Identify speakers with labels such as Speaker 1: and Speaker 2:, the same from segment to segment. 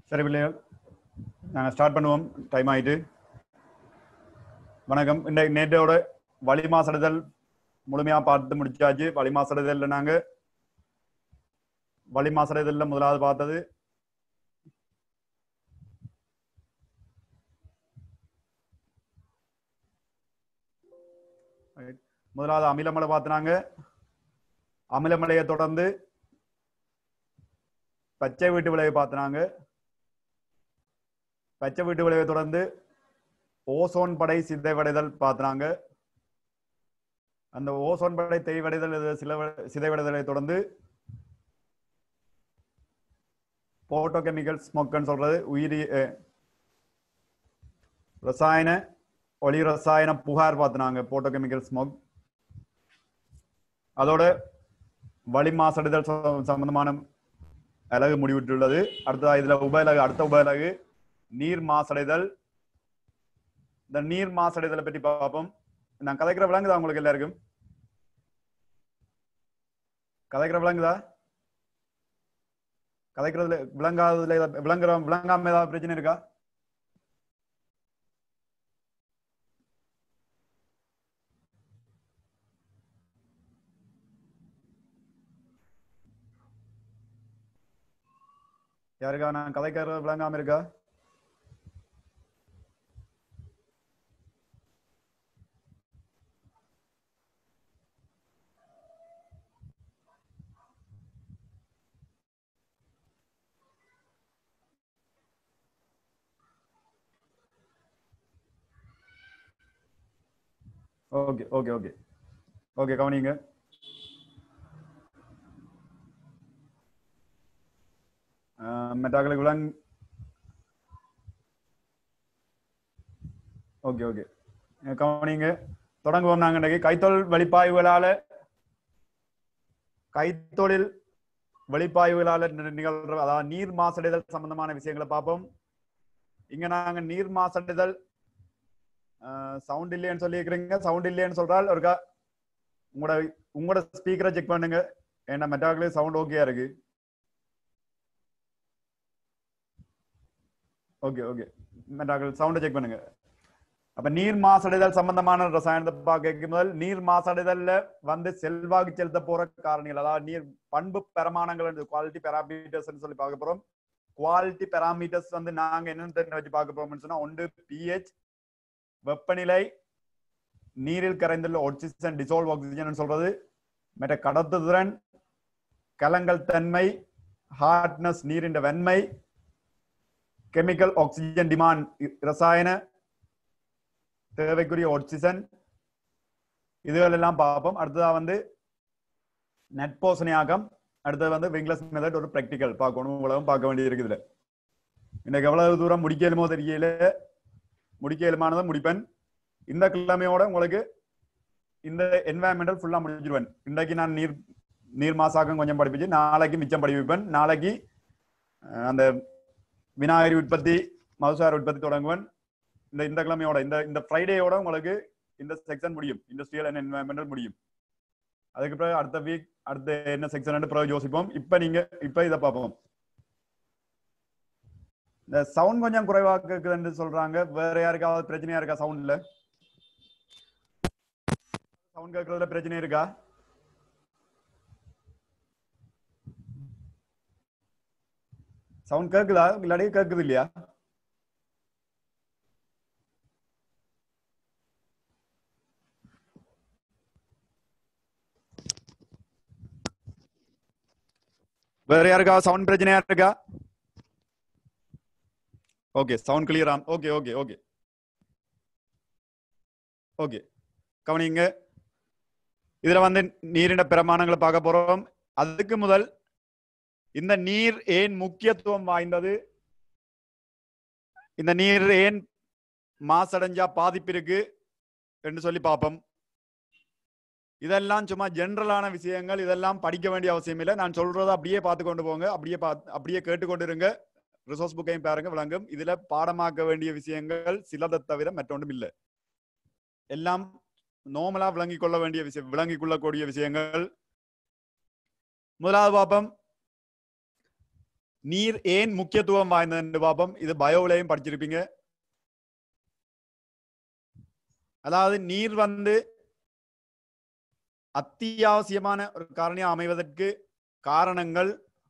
Speaker 1: சரி பிள்ளைகள் நாங்கள் ஸ்டார்ட் பண்ணுவோம் டைம் ஆயிட்டு வணக்கம் இந்த நேற்றோட வழி மாசடைதல் முழுமையா பார்த்து முடிச்சாச்சு வழி மாசடைதல்ல நாங்க வழி மாசடைதல்ல முதலாவது பார்த்தது Right. முதலாவது அமிலமலை பார்த்தினாங்க அமிலமலையை தொடர்ந்து பச்சை வீட்டு விளைவை பார்த்தினாங்க பச்சை வீட்டு விளைவை தொடர்ந்து ஓசோன் படை சிதைவடைதல் பார்த்தினாங்க அந்த ஓசோன் படை தேய்வடைதல் இது சில சிதைவடைதலை தொடர்ந்து போட்டோகெமிக்கல் ஸ்மோக்குன்னு சொல்றது உயிரி அஹ், ரசாயன ஒளி ரசாயன புகார் பார்த்தினாங்க போட்டோகெமிக்கல் ஸ்மோக் அதோட வளி மாசடைதல் ச- சம்பந்தமான அலகு முடிவிட்டுள்ளது அடுத்ததா இதுல உபயலகு அடுத்த உபயலகு நீர் மாசடைதல் இந்த நீர் மாசடைதலை பற்றி பார்ப்போம் நான் கதைக்கிற விளங்குதா உங்களுக்கு எல்லாருக்கும் கதைக்கிற விளங்குதா கதைக்கிறதுல விளங்காததுல ஏதா- விளங்குற விளங்காம ஏதாவது பிரச்சனை இருக்கா யாருக்கா நான் கதைக்கிறது விளங்காம இருக்கா ஓகே ஓகே ஓகே ஓகே கவனிங்க மெட்டாக்களுக்கு விளங் ஓகே ஓகே கவனிங்க தொடங்குவோம் நாங்க இன்னைக்கு கைத்தொழில் வெளிப்பாய்வுகளால கைத்தொழில் வெளிப்பாய்வுகளால நி- நிகழ்ற அதாவது நீர் மாசடைதல் சம்பந்தமான விஷயங்களை பார்ப்போம் இங்க நாங்க நீர் மாசடைதல் சவுண்ட் இல்லைன்னு சொல்லியிருக்கிறீங்க சவுண்ட் இல்லைன்னு சொல்றால் ஒருக்கா உங்களோட உங்களோட ஸ்பீக்கரை செக் பண்ணுங்க ஏன்னா மெட்டாக்களே சவுண்ட் ஓகேயா இருக்கு ஓகே ஓகே மெட்டாக்கள் சவுண்டை செக் பண்ணுங்க அப்ப நீர் மாசடைதல் சம்பந்தமான ரசாயனத்தை பார்க்க முதல் நீர் மாசடைதல்ல வந்து செல்வாக்கு செலுத்த போற காரணிகள் அதாவது நீர் பண்பு பெறமானங்கள் குவாலிட்டி பெராமீட்டர்ஸ் சொல்லி பார்க்க போறோம் குவாலிட்டி பெராமீட்டர்ஸ் வந்து நாங்க என்னென்ன வச்சு பார்க்க போறோம்னு சொன்னா ஒன்று பிஹெச் வெப்பநிலை நீரில் கரைந்துள்ள ஆக்சிஜன் டிசால்வ் ஆக்சிஜன் சொல்றது மற்ற கடத்துதிறன் கலங்கல் தன்மை ஹார்ட்னஸ் நீரின் வெண்மை கெமிக்கல் ஆக்சிஜன் டிமாண்ட் ரசாயன தேவைக்குரிய ஆக்சிஜன் இதுகள் எல்லாம் பார்ப்போம் அடுத்ததா வந்து நட்போசனையாகம் அடுத்தது வந்து விங்லஸ் மெத்தட் ஒரு ப்ராக்டிக்கல் பார்க்கணும் உலகம் பார்க்க வேண்டியது இருக்குது இன்னைக்கு எவ்வளவு தூரம் முடிக்கலுமோ தெரியல முடிக்கலுமானதை முடிப்பேன் இந்த கிழமையோட உங்களுக்கு இந்த என்வாயன்மெண்டல் ஃபுல்லா முடிஞ்சிருவேன் இன்றைக்கு நான் நீர் நீர் மாசாக்கம் கொஞ்சம் படிப்பிச்சு நாளைக்கு மிச்சம் படிப்பிப்பேன் நாளைக்கு அஹ், அந்த விநாயகர் உற்பத்தி மதுசார் உற்பத்தி தொடங்குவேன் இந்த இந்த கிழமையோட இந்த இந்த ஃப்ரைடேயோட உங்களுக்கு இந்த செக்ஷன் முடியும் இண்டஸ்ட்ரியல் அண்ட் என்வாயன்மெண்டல் முடியும் அதுக்கு பிறகு அடுத்த வீக் அடுத்த என்ன செக்ஷன் பிறகு யோசிப்போம் இப்ப நீங்க இப்ப இதை பார்ப்போம் இந்த சவுண்ட் கொஞ்சம் குறைவா கேக்குதுன்னு சொல்றாங்க வேற யாருக்காவது பிரச்சனையா இருக்கா சவுண்ட்ல சவுண்ட் கேட்கறதுல பிரச்சனை இருக்கா சவுண்ட் கேக்குதா இல்லாட்டி கேக்குது இல்லையா வேற யாருக்கா சவுண்ட் பிரச்சனையா இருக்கா ஓகே சவுண்ட் கிளியரா ஓகே ஓகே ஓகே ஓகே கவனிங்க இதுல வந்து நீரின் பிரமாணங்களை பார்க்க போறோம் அதுக்கு முதல் இந்த நீர் ஏன் முக்கியத்துவம் வாய்ந்தது இந்த நீர் ஏன் மாசடைஞ்சா பாதிப்பு இருக்கு என்று சொல்லி பார்ப்போம் இதெல்லாம் சும்மா ஜென்ரலான விஷயங்கள் இதெல்லாம் படிக்க வேண்டிய அவசியம் இல்லை நான் சொல்றதை அப்படியே பார்த்து கொண்டு போங்க அப்படியே பார்த்து அப்படியே கேட்டுக்கொண்டு இருங்க ரிசோர்ஸ் புக்கையும் பாருங்க விளங்கும் இதுல பாடமாக்க வேண்டிய விஷயங்கள் சிலதை தவிர மற்றொன்றும் இல்லை எல்லாம் நோமலா விளங்கிக் கொள்ள வேண்டிய விஷயம் விளங்கிக் கொள்ளக்கூடிய விஷயங்கள் முதலாவது பாப்பம் நீர் ஏன் முக்கியத்துவம் வாய்ந்ததுன்னு பார்ப்போம் இது பயோவிலையும் படிச்சிருப்பீங்க அதாவது நீர் வந்து அத்தியாவசியமான ஒரு காரணியா அமைவதற்கு காரணங்கள்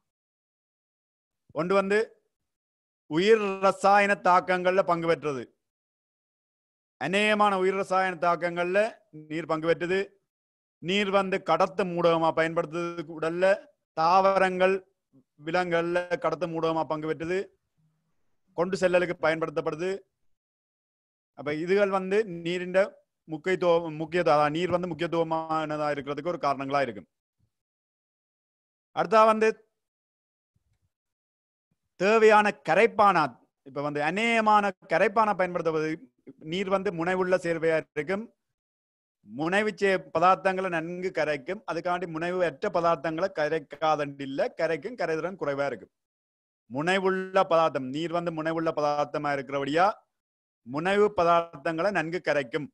Speaker 1: ஒன்று வந்து உயிர் ரசாயன தாக்கங்கள்ல பங்கு பெற்றது அநேகமான உயிர் ரசாயன தாக்கங்கள்ல நீர் பங்கு பெற்றது நீர் வந்து கடத்த மூடகமா பயன்படுத்துறதுக்கு உடல்ல தாவரங்கள் விலங்குகள்ல கடத்த மூடகமா பங்கு பெற்றது கொண்டு செல்லலுக்கு பயன்படுத்தப்படுது அப்ப இதுகள் வந்து நீரின் முக்கியத்துவம் முக்கியத்துவம் அதாவது நீர் வந்து முக்கியத்துவமானதா இருக்கிறதுக்கு ஒரு காரணங்களா இருக்கும் அடுத்தா வந்து தேவையான கரைப்பானா இப்ப வந்து அநேகமான கரைப்பானா பயன்படுத்துவது நீர் வந்து முனைவுள்ள சேர்வையா இருக்கும் முனைவு சே பதார்த்தங்களை நன்கு கரைக்கும் அதுக்காண்டி முனைவு அற்ற பதார்த்தங்களை கரைக்காதண்டில்ல கரைக்கும் கரைதிறன் குறைவா இருக்கும் முனைவுள்ள பதார்த்தம் நீர் வந்து முனைவுள்ள பதார்த்தமா இருக்கிறபடியா முனைவு பதார்த்தங்களை நன்கு கரைக்கும்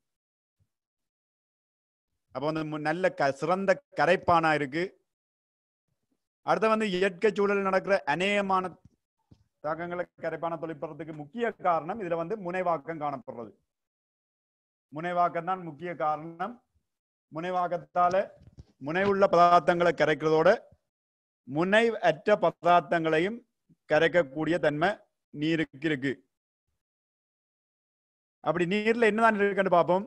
Speaker 1: அப்ப வந்து மு- நல்ல க சிறந்த கரைப்பானா இருக்கு அடுத்து வந்து இயற்கை சூழலில் நடக்கிற அநேகமான தாக்கங்களை கரைப்பான தொழிற்படுறதுக்கு முக்கிய காரணம் இதுல வந்து முனைவாக்கம் காணப்படுறது முனைவாக்கம் தான் முக்கிய காரணம் முனைவாக்கத்தால முனைவுள்ள பதார்த்தங்களை கரைக்கிறதோட முனை அற்ற பதார்த்தங்களையும் கரைக்கக்கூடிய தன்மை நீருக்கு இருக்கு அப்படி நீர்ல என்னதான் இருக்குன்னு பார்ப்போம்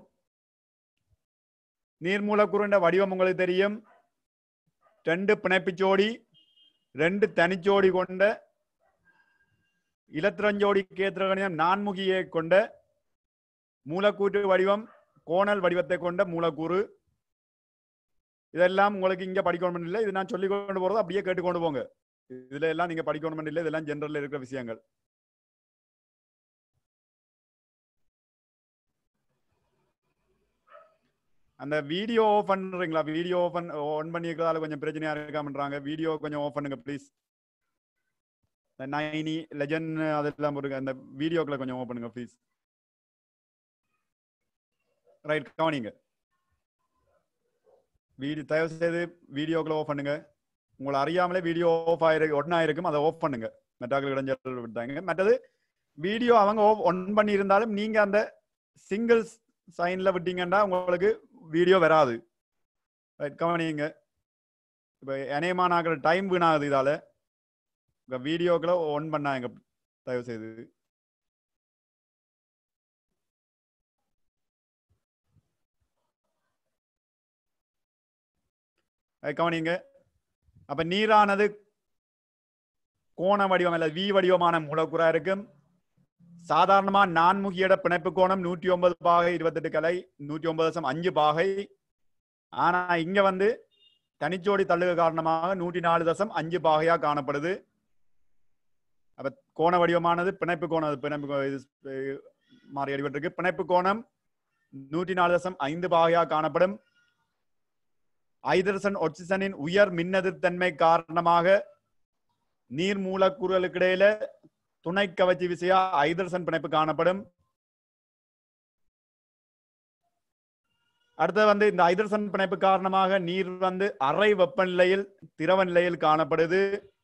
Speaker 1: நீர் மூலக்கூறுன்ற வடிவம் உங்களுக்கு தெரியும் ரெண்டு பிணைப்புச்சோடி ரெண்டு தனிச்சோடி கொண்ட இலத்திரஞ்சோடி கேத்திரகணியம் நான்முகியை கொண்ட மூலக்கூற்று வடிவம் கோணல் வடிவத்தை கொண்ட மூலக்கூறு இதெல்லாம் உங்களுக்கு இங்க படிக்கணும் இல்லை இது நான் சொல்லி கொண்டு போறது அப்படியே கேட்டுக்கொண்டு போங்க இதுல எல்லாம் நீங்க படிக்கணும் இல்லை இதெல்லாம் ஜெனரல்ல இருக்கிற விஷயங்கள் அந்த வீடியோ ஆஃப் பண்றீங்களா வீடியோ ஓபன் ஆன் பண்ணி இருக்கிறதால கொஞ்சம் பிரச்சனையா இருக்காமன்றாங்க வீடியோ கொஞ்சம் ஆஃப் பண்ணுங்க ப்ளீஸ் இந்த நைனி லெஜன் அதெல்லாம் இருக்கு அந்த வீடியோக்களை கொஞ்சம் ஓப்பன் பண்ணுங்க ப்ளீஸ் ரைட் கவனிங்க வீடியோ தயவு செய்து வீடியோக்களை ஆஃப் பண்ணுங்க உங்களை அறியாமலே வீடியோ ஆஃப் ஆயிருக்கு ஒன் ஆயிருக்கும் அதை ஆஃப் பண்ணுங்க மெட்டாக்கள் இடைஞ்சல் விட்டாங்க மற்றது வீடியோ அவங்க ஒன் பண்ணி இருந்தாலும் நீங்க அந்த சிங்கிள் சைன்ல விட்டீங்கன்னா உங்களுக்கு வீடியோ வராது ரைட் கவனிங்க இப்போ அநேகமான ஆகிற டைம் வீணாகுது இதால உங்க வீடியோக்களை ஒன் பண்ணாங்க தயவு செய்து அது கவனிங்க அப்ப நீரானது கோண வடிவம் அல்லது வி வடிவமான மூலக்கூறா இருக்கும் சாதாரணமா நான்முகியோட பிணைப்பு கோணம் நூற்றி ஒன்பது பாகை இருபத்தெட்டு கலை நூற்றி ஒன்பது தசம் அஞ்சு பாகை ஆனா இங்க வந்து தனிச்சோடி தள்ளுக காரணமாக நூற்றி நாலு தசம் அஞ்சு பாகையா காணப்படுது அப்ப கோண வடிவமானது பிணைப்பு கோணம் அது பிணைப்பு கோ- இது அஹ், மாறி அடிபட்டிருக்கு பிணைப்பு கோணம் நூற்றி நாலு தசம் ஐந்து பாகையா காணப்படும் ஐதரசன் ஒட்சிசனின் உயர் மின்னெதிர்த்தன்மை காரணமாக நீர் மூலக்கூறுகளுக்கு இடையில துணை கவச்சி விசையா ஐதரசன் பிணைப்பு காணப்படும் அடுத்தது வந்து இந்த ஐதரசன் பிணைப்பு காரணமாக நீர் வந்து அறை வெப்பநிலையில் திரவ நிலையில் காணப்படுது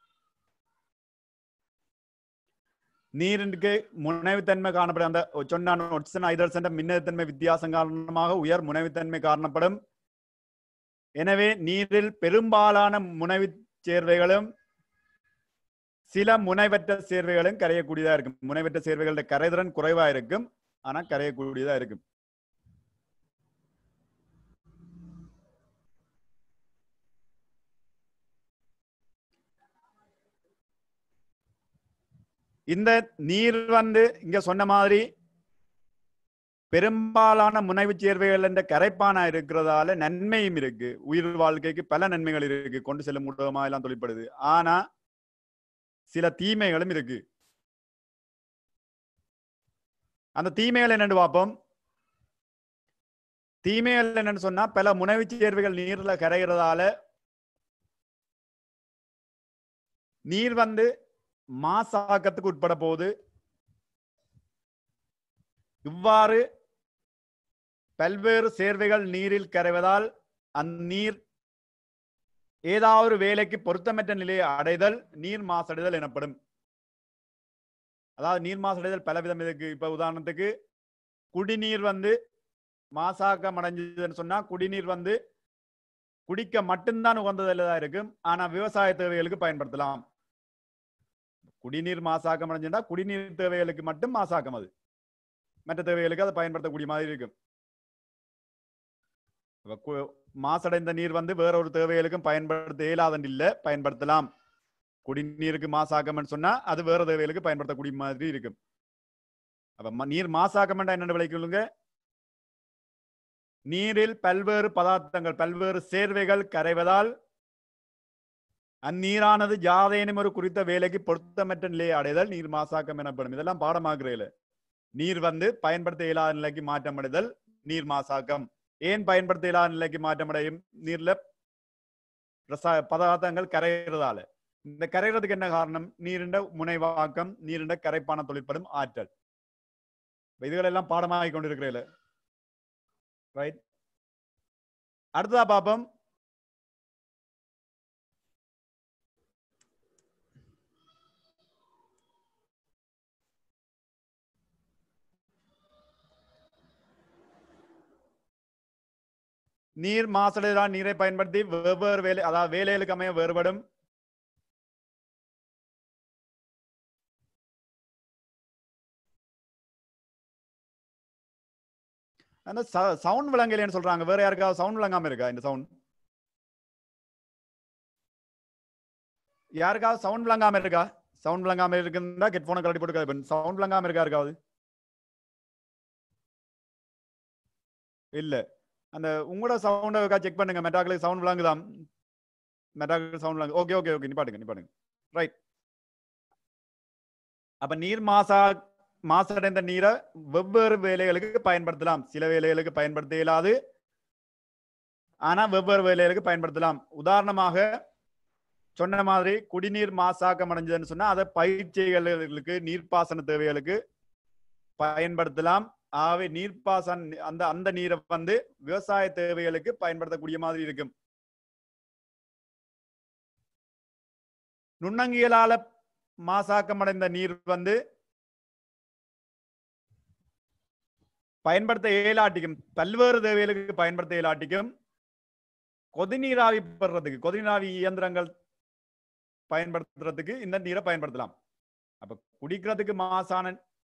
Speaker 1: நீருக்கு முனைவுத்தன்மை காணப்படும் அந்த சொன்னான் ஒட்சன் ஐதரசன் மின்னழுத்தன்மை வித்தியாசம் காரணமாக உயர் முனைவுத்தன்மை காணப்படும் எனவே நீரில் பெரும்பாலான முனைவு சேர்வைகளும் சில முனைவற்ற சேர்வைகளும் கரையக்கூடியதா இருக்கும் முனைவற்ற சேர்வைகளோட கரைதிறன் குறைவா இருக்கும் ஆனா கரையக்கூடியதா இருக்கும் இந்த நீர் வந்து இங்க சொன்ன மாதிரி பெரும்பாலான முனைவு சேர்வைகள் என்ற கரைப்பானா இருக்கிறதால நன்மையும் இருக்கு உயிர் வாழ்க்கைக்கு பல நன்மைகள் இருக்கு கொண்டு செல்லும் ஊடகமா எல்லாம் தொழிற்படுது ஆனா சில தீமைகளும் இருக்கு அந்த தீமைகள் என்னன்னு பார்ப்போம் தீமைகள் என்னன்னு சொன்னா பல முனைவு சேர்வைகள் நீர்ல கரைகிறதால நீர் வந்து மாசாக்கத்துக்கு உட்பட போகுது இவ்வாறு பல்வேறு சேர்வைகள் நீரில் கரைவதால் அந்நீர் ஏதாவது ஒரு வேலைக்கு பொருத்தமற்ற நிலையை அடைதல் நீர் மாசடைதல் எனப்படும் அதாவது நீர் மாசடைதல் பல விதம் இருக்கு இப்ப உதாரணத்துக்கு குடிநீர் வந்து மாசாக்கம் அடைஞ்சதுன்னு சொன்னா குடிநீர் வந்து குடிக்க மட்டும்தான் உகந்ததில் இருக்கும் ஆனா விவசாய தேவைகளுக்கு பயன்படுத்தலாம் குடிநீர் மாசாக்கம் அடைஞ்சிருந்தா குடிநீர் தேவைகளுக்கு மட்டும் மாசாக்கம் அது மற்ற தேவைகளுக்கு அதை பயன்படுத்தக்கூடிய மாதிரி இருக்கும் அப்ப கு- மாசடைந்த நீர் வந்து வேற ஒரு தேவைகளுக்கும் பயன்படுத்த இயலாத இல்ல பயன்படுத்தலாம் குடிநீருக்கு மாசாக்கம்னு சொன்னா அது வேற தேவைகளுக்கு பயன்படுத்தக்கூடிய மாதிரி இருக்கும் அப்ப ம- நீர் மாசாக்கம் என்ன விளைக்கொள்ளுங்க நீரில் பல்வேறு பதார்த்தங்கள் பல்வேறு சேர்வைகள் கரைவதால் அந்நீரானது யாதேனும் ஒரு குறித்த வேலைக்கு பொருத்தமற்ற நிலையை அடைதல் நீர் மாசாக்கம் எனப்படும் இதெல்லாம் பாடமாக்குறையில நீர் வந்து பயன்படுத்த இயலாத நிலைக்கு மாற்றமடைதல் நீர் மாசாக்கம் ஏன் பயன்படுத்த இயலாத நிலைக்கு மாற்றமடையும் நீர்ல ரசா பதார்த்தங்கள் கரைகிறதால இந்த கரைகிறதுக்கு என்ன காரணம் நீரிண்ட முனைவாக்கம் நீரிண்ட கரைப்பான தொழிற்படும் ஆற்றல் இப்ப இதுகளெல்லாம் பாடமாகி கொண்டிருக்கிறேன் ரைட் அடுத்ததா பாப்போம் நீர் மாசடைதலால் நீரை பயன்படுத்தி வெவ்வேறு வேலை அதாவது வேலைகளுக்கு அமைய வேறுபடும் அந்த சவுண்ட் விளங்கலைன்னு சொல்றாங்க வேற யாருக்காவது சவுண்ட் விளங்காம இருக்கா இந்த சவுண்ட் யாருக்காவது சவுண்ட் விளங்காம இருக்கா சவுண்ட் விளங்காம இருக்குன்னா ஹெட் போனை கழட்டி போட்டு சவுண்ட் விளங்காம இருக்கா இருக்காவது இல்ல அந்த உங்களோட சவுண்டை செக் பண்ணுங்க மெட்டாக்களுக்கு சவுண்ட் விளங்குதாம் மெட்டாக்கள் சவுண்ட் விளங்கு ஓகே ஓகே ஓகே நிப்பாட்டுங்க நிப்பாட்டுங்க ரைட் அப்ப நீர் மாசா மாசடைந்த நீரை வெவ்வேறு வேலைகளுக்கு பயன்படுத்தலாம் சில வேலைகளுக்கு பயன்படுத்த இயலாது ஆனா வெவ்வேறு வேலைகளுக்கு பயன்படுத்தலாம் உதாரணமாக சொன்ன மாதிரி குடிநீர் மாசாக்கம் அடைஞ்சதுன்னு சொன்னா அதை பயிற்சிகளுக்கு நீர்ப்பாசன தேவைகளுக்கு பயன்படுத்தலாம் ஆகவே நீர்ப்பாசன அந்த அந்த நீரை வந்து விவசாய தேவைகளுக்கு பயன்படுத்தக்கூடிய மாதிரி இருக்கும் நுண்ணங்கியலால மாசாக்கமடைந்த நீர் வந்து பயன்படுத்த இயலாட்டிக்கும் பல்வேறு தேவைகளுக்கு பயன்படுத்த இயலாட்டிக்கும் கொதிநீராவி பெறதுக்கு கொதிநீராவி இயந்திரங்கள் பயன்படுத்துறதுக்கு இந்த நீரை பயன்படுத்தலாம் அப்ப குடிக்கிறதுக்கு மாசான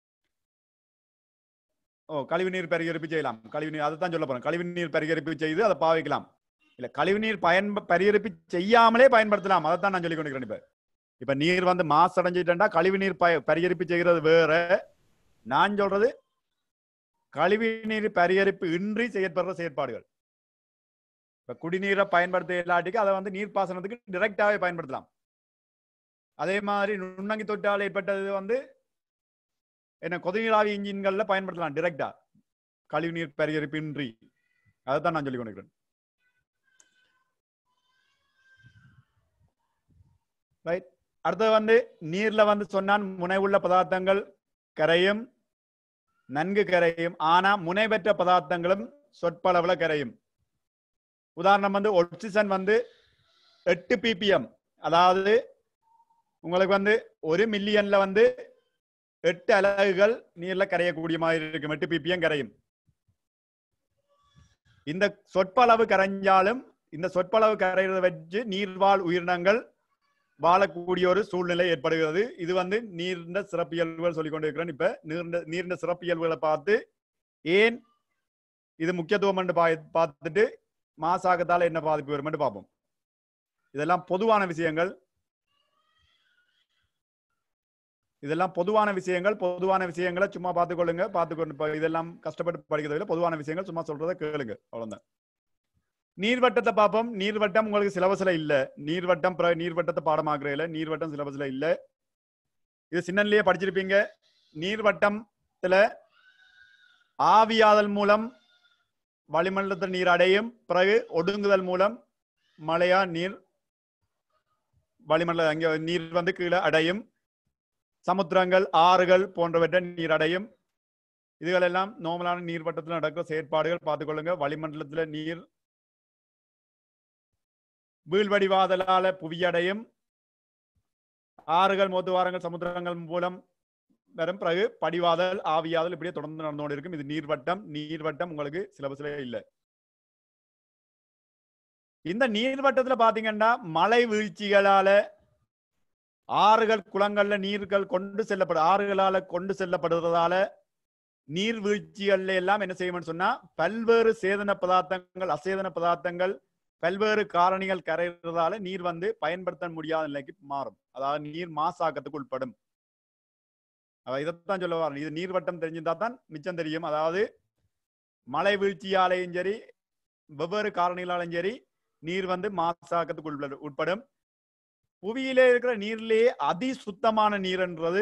Speaker 1: ஓ கழிவுநீர் பரிகரிப்பு செய்யலாம் கழிவுநீர் அதுதான் சொல்ல போறேன் கழிவுநீர் பரிகரிப்பு செய்து அதை பாவிக்கலாம் இல்ல கழிவுநீர் பயன் பரிகரிப்பு செய்யாமலே பயன்படுத்தலாம் அதைத்தான் நான் சொல்லி கொண்டிருக்கிறேன் இப்ப இப்ப நீர் வந்து மாசடைஞ்சிட்டா கழிவுநீர் பய பரிகரிப்பு செய்கிறது வேற நான் சொல்றது கழிவுநீர் பரிகரிப்பு இன்றி செயற்படுற செயற்பாடுகள் இப்ப குடிநீரை பயன்படுத்த இல்லாட்டிக்கு அதை வந்து நீர்ப்பாசனத்துக்கு டிரெக்டாவே பயன்படுத்தலாம் அதே மாதிரி நுண்ணங்கி தொட்டால் ஏற்பட்டது வந்து என்ன கொதிநீராவி இன்ஜின்கள்ல பயன்படுத்தலாம் டிரெக்டா கழிவுநீர் பரிகரிப்பு இன்றி அதைத்தான் நான் சொல்லி கொண்டிருக்கிறேன் ரைட் அடுத்தது வந்து நீர்ல வந்து சொன்னான் முனைவுள்ள பதார்த்தங்கள் கரையும் நன்கு கரையும் ஆனா முனை பெற்ற பதார்த்தங்களும் சொற்பளவுல கரையும் உதாரணம் வந்து ஒக்சிஜன் வந்து எட்டு பிபிஎம் அதாவது உங்களுக்கு வந்து ஒரு மில்லியன்ல வந்து எட்டு அலகுகள் நீர்ல கரையக்கூடிய மாதிரி இருக்கும் எட்டு பிபிஎம் கரையும் இந்த சொற்பளவு கரைஞ்சாலும் இந்த சொற்பளவு கரைகிறத வச்சு நீர்வாழ் உயிரினங்கள் வாழக்கூடிய ஒரு சூழ்நிலை ஏற்படுகிறது இது வந்து நீர்ந்த சிறப்பியல்புகள் சொல்லிக் கொண்டிருக்கிறேன் இப்ப நீர்ந்த நீர்ந்த சிறப்பியல்புகளை பார்த்து ஏன் இது முக்கியத்துவம் என்று பா- பார்த்துட்டு மாசாகத்தால என்ன பாதிப்பு வரும் என்று பார்ப்போம் இதெல்லாம் பொதுவான விஷயங்கள் இதெல்லாம் பொதுவான விஷயங்கள் பொதுவான விஷயங்களை சும்மா பார்த்துக்கொள்ளுங்க பார்த்துக்கொண்டு இப்ப இதெல்லாம் கஷ்டப்பட்டு படிக்கிறதுல பொதுவான விஷயங்கள் சும்மா சொல்றதை கேளுங்க அவ்வளவுதான் நீர்வட்டத்தை பார்ப்போம் நீர்வட்டம் உங்களுக்கு சிலபஸ்ல இல்ல நீர்வட்டம் பிற- நீர்வட்டத்தை பாடமாக்குறதுல நீர்வட்டம் சிலபஸ்ல இல்ல இது சின்னன்லயே படிச்சிருப்பீங்க நீர்வட்டத்துல ஆவியாதல் மூலம் வளிமண்டலத்தில் நீர் அடையும் பிறகு ஒடுங்குதல் மூலம் மழையா நீர் வளிமண்டல அங்க நீர் வந்து கீழே அடையும் சமுத்திரங்கள் ஆறுகள் போன்றவற்றை நீர் அடையும் இதுகளெல்லாம் நார்மலான நீர்வட்டத்தில் நடக்கிற செயற்பாடுகள் பார்த்துக்கொள்ளுங்க வளிமண்டலத்துல நீர் வீழ்வடிவாதலால புவியடையும் ஆறுகள் மோத்துவாரங்கள் சமுத்திரங்கள் மூலம் வரும் பிறகு படிவாதல் ஆவியாதல் இப்படியே தொடர்ந்து நடந்து கொண்டு இருக்கும் இது நீர்வட்டம் நீர்வட்டம் உங்களுக்கு சிலபஸ்ல இல்ல இந்த நீர்வட்டத்துல பாத்தீங்கன்னா மழை வீழ்ச்சிகளால ஆறுகள் குளங்கள்ல நீர்கள் கொண்டு செல்லப்படு ஆறுகளால கொண்டு செல்லப்படுறதால நீர்வீழ்ச்சிகள்ல எல்லாம் என்ன செய்யணும்னு சொன்னா பல்வேறு சேதன பதார்த்தங்கள் அசேதன பதார்த்தங்கள் பல்வேறு காரணிகள் கரைகிறதால நீர் வந்து பயன்படுத்த முடியாத நிலைக்கு மாறும் அதாவது நீர் மாசாக்கத்துக்கு உட்படும் அவ இதைத்தான் சொல்ல வரேன் இது நீர்வட்டம் தெரிஞ்சிருந்தா தான் மிச்சம் தெரியும் அதாவது மழை வீழ்ச்சியாலையும் சரி வெவ்வேறு காரணிகளாலும் சரி நீர் வந்து மாசாக்கத்துக்கு உட்படு- உட்படும் புவியிலே இருக்கிற நீர்லயே அதி சுத்தமான நீர்ன்றது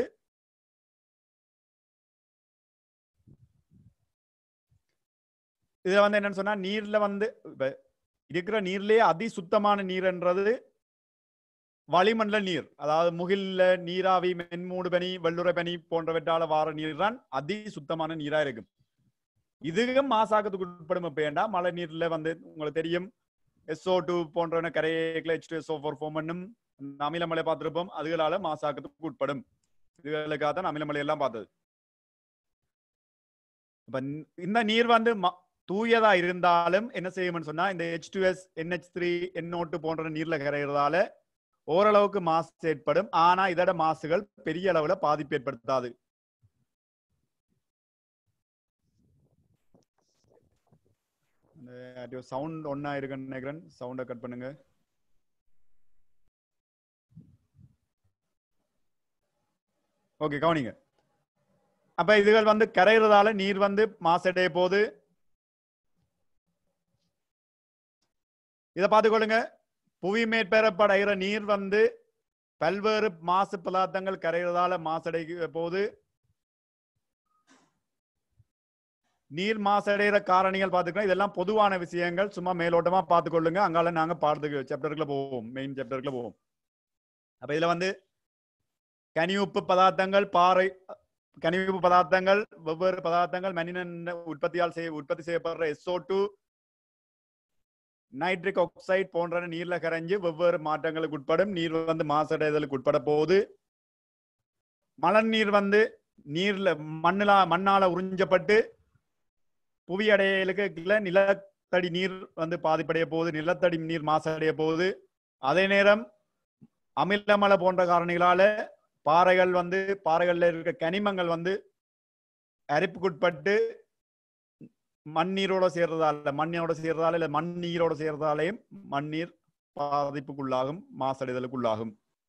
Speaker 1: இதுல வந்து என்னன்னு சொன்னா நீர்ல வந்து இப்ப இருக்கிற நீர்லயே அதி சுத்தமான நீர்ன்றது வளிமண்டல நீர் அதாவது முகில்ல நீராவி மென்மூடு பனி வெள்ளுரை பனி போன்றவற்றால வார நீர் தான் அதி சுத்தமான நீரா இருக்கும் இதுவும் மாசாக்கத்துக்கு உட்படும் இப்ப ஏண்டா மழை நீர்ல வந்து உங்களுக்கு தெரியும் எஸ்ஓ டூ போன்றவன கரையேக்கில் H two SO four form பண்ணும் அமிலமலை பார்த்திருப்போம் அதுகளால மாசாக்கத்துக்கு உட்படும் இதுகளுக்காக தான் அமிலமலை எல்லாம் பார்த்தது இப்ப இந்த- இந்த நீர் வந்து ம- தூயதா இருந்தாலும் என்ன செய்யும்னு சொன்னா இந்த H two S NH three NO two போன்ற நீர்ல கரைகிறதால ஓரளவுக்கு மாசு ஏற்படும் ஆனா இதோட மாசுகள் பெரிய அளவுல பாதிப்பு ஏற்படுத்தாது சவுண்ட் ஒன்னா இருக்குன்னு நினைக்கிறேன் சவுண்டை கட் பண்ணுங்க ஓகே கவனிங்க அப்ப இதுகள் வந்து கரைகிறதால நீர் வந்து மாசடைய போது இதை பார்த்துக்கொள்ளுங்க புவி மேற்பரப்படைகிற நீர் வந்து பல்வேறு மாசு பதார்த்தங்கள் கரைகிறதால மாசடைய போது நீர் மாசடைகிற காரணிகள் பார்த்துக்கலாம் இதெல்லாம் பொதுவான விஷயங்கள் சும்மா மேலோட்டமா பார்த்துக்கொள்ளுங்க அங்கால நாங்க பாடத்துக்கு சாப்டருக்குள்ள போவோம் மெயின் சாப்டருக்குள்ள போவோம் அப்ப இதுல வந்து கனியுப்பு பதார்த்தங்கள் பாறை கனிவுப்பு பதார்த்தங்கள் வெவ்வேறு பதார்த்தங்கள் மனிதன் உற்பத்தியால் செய்ய உற்பத்தி செய்யப்படுற எஸ்ஓ டூ நைட்ரிக் ஆக்சைடு போன்ற நீர்ல கரைஞ்சு வெவ்வேறு மாற்றங்களுக்கு உட்படும் நீர் வந்து மாசடைதலுக்கு உட்பட போகுது மழை நீர் வந்து நீர்ல மண்ணுலா மண்ணால உறிஞ்சப்பட்டு புவி அடையலுக்கு கீழே நிலத்தடி நீர் வந்து பாதிப்படைய போகுது நிலத்தடி நீர் மாசடைய போகுது அதே நேரம் அமிலமலை போன்ற காரணிகளால பாறைகள் வந்து பாறைகள்ல இருக்க கனிமங்கள் வந்து அரிப்புக்குட்பட்டு மண்ணீரோட சேர்றதால மண்ணோட சேர்றதால இல்ல மண் நீரோட சேர்றதாலையும் மண்ணீர் பாதிப்புக்குள்ளாகும் மாசடைதலுக்குள்ளாகும்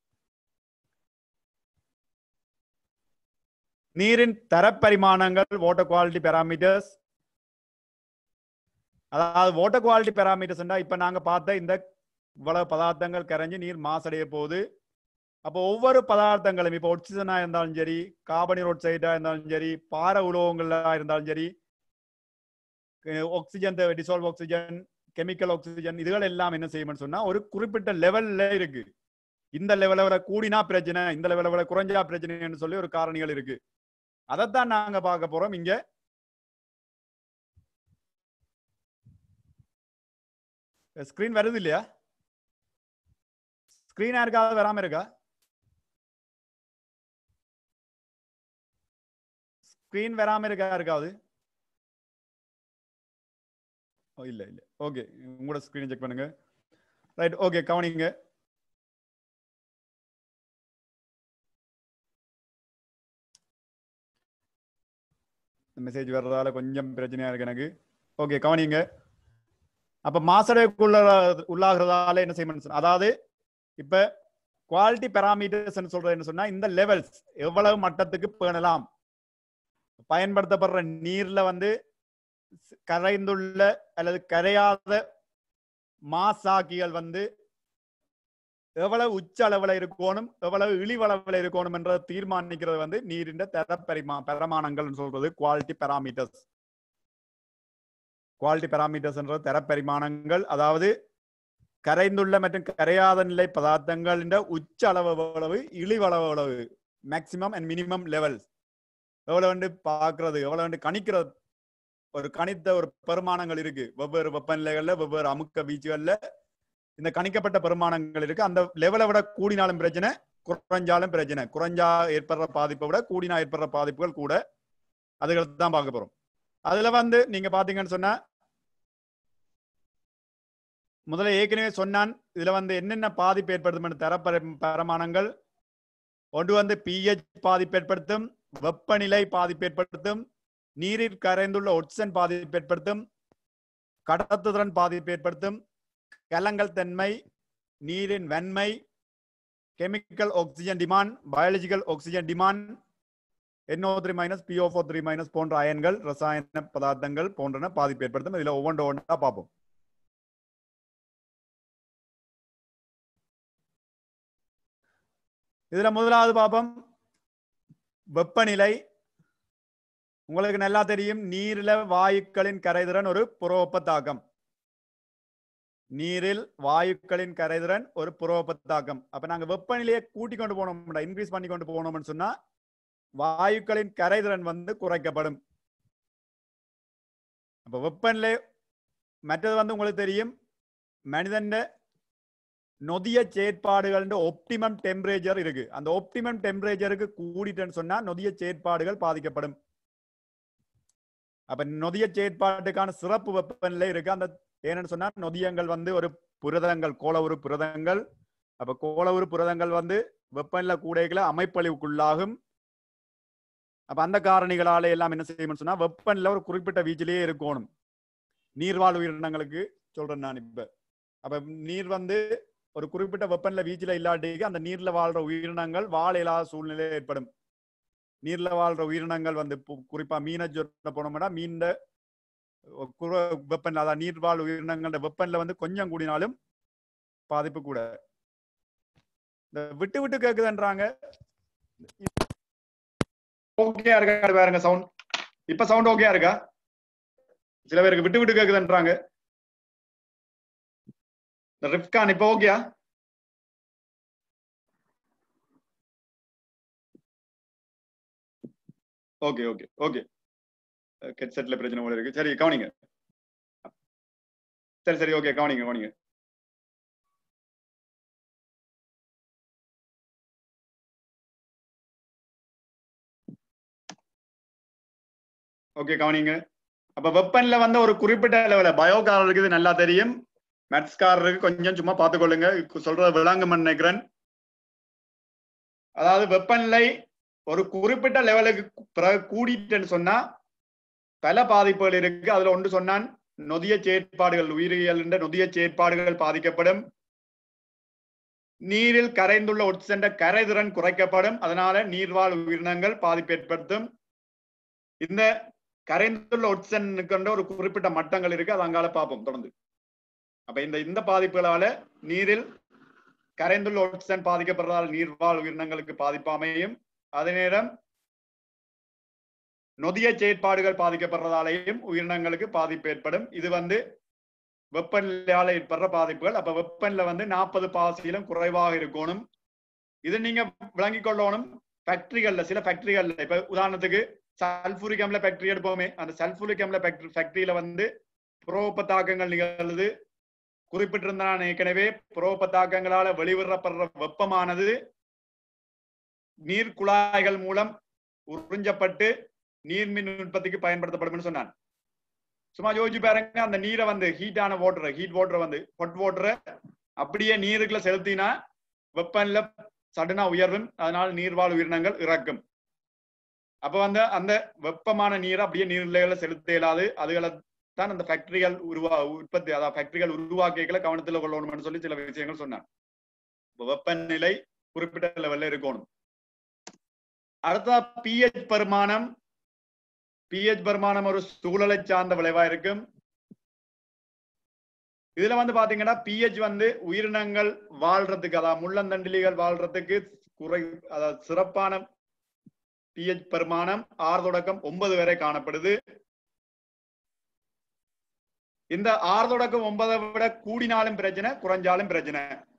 Speaker 1: நீரின் தரப்பரிமாணங்கள் வாட்டர் குவாலிட்டி பேராமீட்டர்ஸ் அதாவது வாட்டர் குவாலிட்டி பேராமீட்டர்ஸ் இப்ப நாங்க பார்த்த இந்த இவ்வளவு பதார்த்தங்கள் கரைஞ்சு நீர் மாசடைய போகுது அப்போ ஒவ்வொரு பதார்த்தங்களும் இப்போ ஒட்சிஜனா இருந்தாலும் சரி கார்பனீர் ஆக்சைடா இருந்தாலும் சரி பார உலோகங்களா இருந்தாலும் சரி oxygen dissolve oxygen chemical oxygen இதுகள் எல்லாம் என்ன செய்யும்னு சொன்னா ஒரு குறிப்பிட்ட லெவல்ல இருக்கு இந்த லெவல வர கூடினா பிரச்சனை இந்த லெவல வர குறைஞ்சா பிரச்சனைன்னு சொல்லி ஒரு காரணிகள் இருக்கு அதைத்தான் நாங்க பார்க்க போறோம் இங்க ஸ்கிரீன் வருது இல்லையா ஸ்கிரீன் யாருக்காவது வராம இருக்கா ஸ்கிரீன் வராம இருக்கா இருக்காது ஓ இல்ல இல்ல ஓகே உங்களோட ஸ்கிரீன் செக் பண்ணுங்க ரைட் ஓகே கவனிங்க மெசேஜ் வர்றதால கொஞ்சம் பிரச்சனையா இருக்கு எனக்கு ஓகே கவனிங்க அப்ப மாசடைக்குள்ள உள்ளாகிறதால என்ன செய்யணும் அதாவது இப்ப குவாலிட்டி பேராமீட்டர்ஸ் சொல்றது என்ன சொன்னா இந்த லெவல்ஸ் எவ்வளவு மட்டத்துக்கு பேணலாம் பயன்படுத்தப்படுற நீர்ல வந்து கரைந்துள்ள அல்லது கரையாத மாசாக்கிகள் வந்து எவ்வளவு உச்ச அளவுல இருக்கணும் எவ்வளவு இழிவளவுல இருக்கணும் என்ற தீர்மானிக்கிறது வந்து நீரின் தரப்பரிமா பெரமானங்கள் சொல்றது குவாலிட்டி பேராமீட்டர்ஸ் குவாலிட்டி பேராமீட்டர்ஸ் தரப்பரிமாணங்கள் அதாவது கரைந்துள்ள மற்றும் கரையாத நிலை பதார்த்தங்களின் உச்ச அளவு எவ்வளவு இழிவளவு எவ்வளவு மேக்சிமம் அண்ட் மினிமம் லெவல்ஸ் எவ்வளவு வந்து பாக்குறது எவ்வளவு வந்து கணிக்கிறது ஒரு கணித்த ஒரு பெருமானங்கள் இருக்கு வெவ்வேறு வெப்பநிலைகள்ல வெவ்வேறு அமுக்க வீச்சுகள்ல இந்த கணிக்கப்பட்ட பெருமானங்கள் இருக்கு அந்த லெவலை விட கூடினாலும் பிரச்சனை குறைஞ்சாலும் பிரச்சனை குறைஞ்சா ஏற்படுற பாதிப்பை விட கூடினா ஏற்படுற பாதிப்புகள் கூட அதுகளை தான் பார்க்க போறோம் அதுல வந்து நீங்க பாத்தீங்கன்னு சொன்னா முதல்ல ஏற்கனவே சொன்னான் இதுல வந்து என்னென்ன பாதிப்பு ஏற்படுத்தும் தர பர- பரமானங்கள் ஒன்று வந்து பிஹெச் பாதிப்பு ஏற்படுத்தும் வெப்பநிலை பாதிப்பு ஏற்படுத்தும் நீரில் கரைந்துள்ள ஒட்சன் பாதிப்பு ஏற்படுத்தும் கடத்துதிறன் பாதிப்பு ஏற்படுத்தும் கலங்கல் தன்மை நீரின் வெண்மை chemical oxygen demand biological oxygen demand NO three minus PO four three minus போன்ற அயன்கள் ரசாயன பதார்த்தங்கள் போன்றன பாதிப்பு ஏற்படுத்தும் இதுல ஒவ்வொன்று ஒன்றா பார்ப்போம் இதுல முதலாவது பாப்போம் வெப்பநிலை உங்களுக்கு நல்லா தெரியும் நீரில வாயுக்களின் கரைதிறன் ஒரு புறவெப்ப தாக்கம் நீரில் வாயுக்களின் கரைதிறன் ஒரு புறவெப்ப தாக்கம் அப்ப நாங்க வெப்பநிலையை கூட்டி கொண்டு போனோம்டா இன்க்ரீஸ் பண்ணி கொண்டு போனோம்னு சொன்னா வாயுக்களின் கரைதிறன் வந்து குறைக்கப்படும் அப்ப வெப்பநிலை மற்றது வந்து உங்களுக்கு தெரியும் மனிதன் நொதிய செயற்பாடுகள் ஒப்டிமம் டெம்பரேச்சர் இருக்கு அந்த ஒப்டிமம் டெம்பரேச்சருக்கு கூடிட்டேன்னு சொன்னா நொதிய செயற்பாடுகள் பாதிக்கப்படும் அப்ப நொதிய செயற்பாட்டுக்கான சிறப்பு வெப்பநிலை இருக்கு அந்த ஏன்னு சொன்னா நொதியங்கள் வந்து ஒரு புரதங்கள் கோளவுரு புரதங்கள் அப்ப கோளவுரு புரதங்கள் வந்து வெப்பநிலை கூடைகளை அமைப்பழிவுக்குள்ளாகும் அப்ப அந்த காரணிகளால எல்லாம் என்ன செய்யணும்னு சொன்னா வெப்பநிலை ஒரு குறிப்பிட்ட வீச்சிலேயே இருக்கணும் நீர்வாழ் உயிரினங்களுக்கு சொல்றேன் நான் இப்ப அப்ப நீர் வந்து ஒரு குறிப்பிட்ட வெப்பநிலை வீச்சில இல்லாட்டிக்கு அந்த நீர்ல வாழ்ற உயிரினங்கள் வாழ இல்லாத சூழ்நிலை ஏற்படும் நீர்ல வாழ்ற உயிரினங்கள் வந்து பு- குறிப்பா மீனை சொல்ல போனோம்னா மீன் குற வெப்பநிலை அதாவது நீர்வாழ் உயிரினங்களோட வெப்பநிலை வந்து கொஞ்சம் கூடினாலும் பாதிப்பு கூட இந்த விட்டு விட்டு கேக்குதுன்றாங்க ஓகேயா இருக்கா பாருங்க சவுண்ட் இப்ப சவுண்ட் ஓகேயா இருக்கா சில பேருக்கு விட்டு விட்டு கேக்குதுன்றாங்க இந்த ரிப்கான் இப்ப ஓகேயா ஓகே ஓகே ஓகே ஹெட்செட்ல பிரச்சனை போல இருக்கு சரி கவனிங்க சரி சரி ஓகே கவனிங்க கவனிங்க ஓகே கவனிங்க அப்ப வெப்பன்ல வந்து ஒரு குறிப்பிட்ட லெவல பயோகாரருக்கு இது நல்லா தெரியும் மேத்ஸ்காரருக்கு கொஞ்சம் சும்மா பார்த்துக்கொள்ளுங்க சொல்றத விளங்கும் நினைக்கிறேன் அதாவது வெப்பநிலை ஒரு குறிப்பிட்ட லெவலுக்கு பிறகு கூடிட்டுன்னு சொன்னா பல பாதிப்புகள் இருக்கு அதுல ஒன்று சொன்னான் நொதிய செயற்பாடுகள் உயிரியல் என்ற நொதிய செயற்பாடுகள் பாதிக்கப்படும் நீரில் கரைந்துள்ள ஒட்சென்ற கரைதிறன் குறைக்கப்படும் அதனால நீர்வாழ் உயிரினங்கள் பாதிப்பு ஏற்படுத்தும் இந்த கரைந்துள்ள ஒட்சனுக்கு ஒரு குறிப்பிட்ட மட்டங்கள் இருக்கு அது அங்கால பார்ப்போம் தொடர்ந்து அப்ப இந்த இந்த பாதிப்புகளால நீரில் கரைந்துள்ள ஒட்சன் பாதிக்கப்படுறதால் நீர்வாழ் உயிரினங்களுக்கு பாதிப்பு அமையும் அதே நேரம் நொதிய செயற்பாடுகள் பாதிக்கப்படுறதாலேயும் உயிரினங்களுக்கு பாதிப்பு ஏற்படும் இது வந்து வெப்பநிலையால ஏற்படுற பாதிப்புகள் அப்ப வெப்பநிலை வந்து நாற்பது பாசியிலும் குறைவாக இருக்கணும் இது நீங்க விளங்கிக் கொள்ளணும் ஃபேக்டரிகள்ல சில ஃபேக்டரிகள்ல இப்ப உதாரணத்துக்கு சல்பூரிக் அம்ல ஃபேக்டரி எடுப்போமே அந்த சல்பூரிக் அம்ல ஃபேக்டரியில வந்து புரோப்ப தாக்கங்கள் நிகழ்ந்து குறிப்பிட்டிருந்த நான் ஏற்கனவே புரோப்ப தாக்கங்களால வெளிவிடப்படுற வெப்பமானது நீர் குழாய்கள் மூலம் உறிஞ்சப்பட்டு நீர்மின் உற்பத்திக்கு பயன்படுத்தப்படும் சொன்னான் சும்மா யோசிச்சு பாருங்க அந்த நீரை வந்து ஹீட்டான வாட்டர் ஹீட் வாட்டர் வந்து ஹொட் வாட்டரை அப்படியே நீருக்குள்ள செலுத்தினா வெப்பநிலை சடனா உயர்வும் அதனால நீர்வாழ் உயிரினங்கள் இறக்கும் அப்ப வந்து அந்த வெப்பமான நீரை அப்படியே நீர்நிலைகளை செலுத்த இயலாது அதுகளை தான் அந்த ஃபேக்டரிகள் உருவா உற்பத்தி அதாவது ஃபேக்டரிகள் உருவாக்கிகளை கவனத்துல கொள்ளணும்னு சொல்லி சில விஷயங்கள் சொன்னான் இப்ப வெப்பநிலை குறிப்பிட்ட லெவல்ல இருக்கணும் அடுத்தா பிஹெச் பரிமாணம் பிஹெச் பரிமாணம் ஒரு சூழலை சார்ந்த விளைவா இருக்கும் இதுல வந்து பாத்தீங்கன்னா பிஹெச் வந்து உயிரினங்கள் வாழ்றதுக்கு அதாவது முள்ளந்தண்டிலிகள் வாழ்றதுக்கு குறை அதாவது சிறப்பான பிஹெச் பரிமாணம் ஆறு தொடக்கம் ஒன்பது வரை காணப்படுது இந்த ஆறு தொடக்கம் ஒன்பதை விட கூடினாலும் பிரச்சனை குறைஞ்சாலும் பிரச்சனை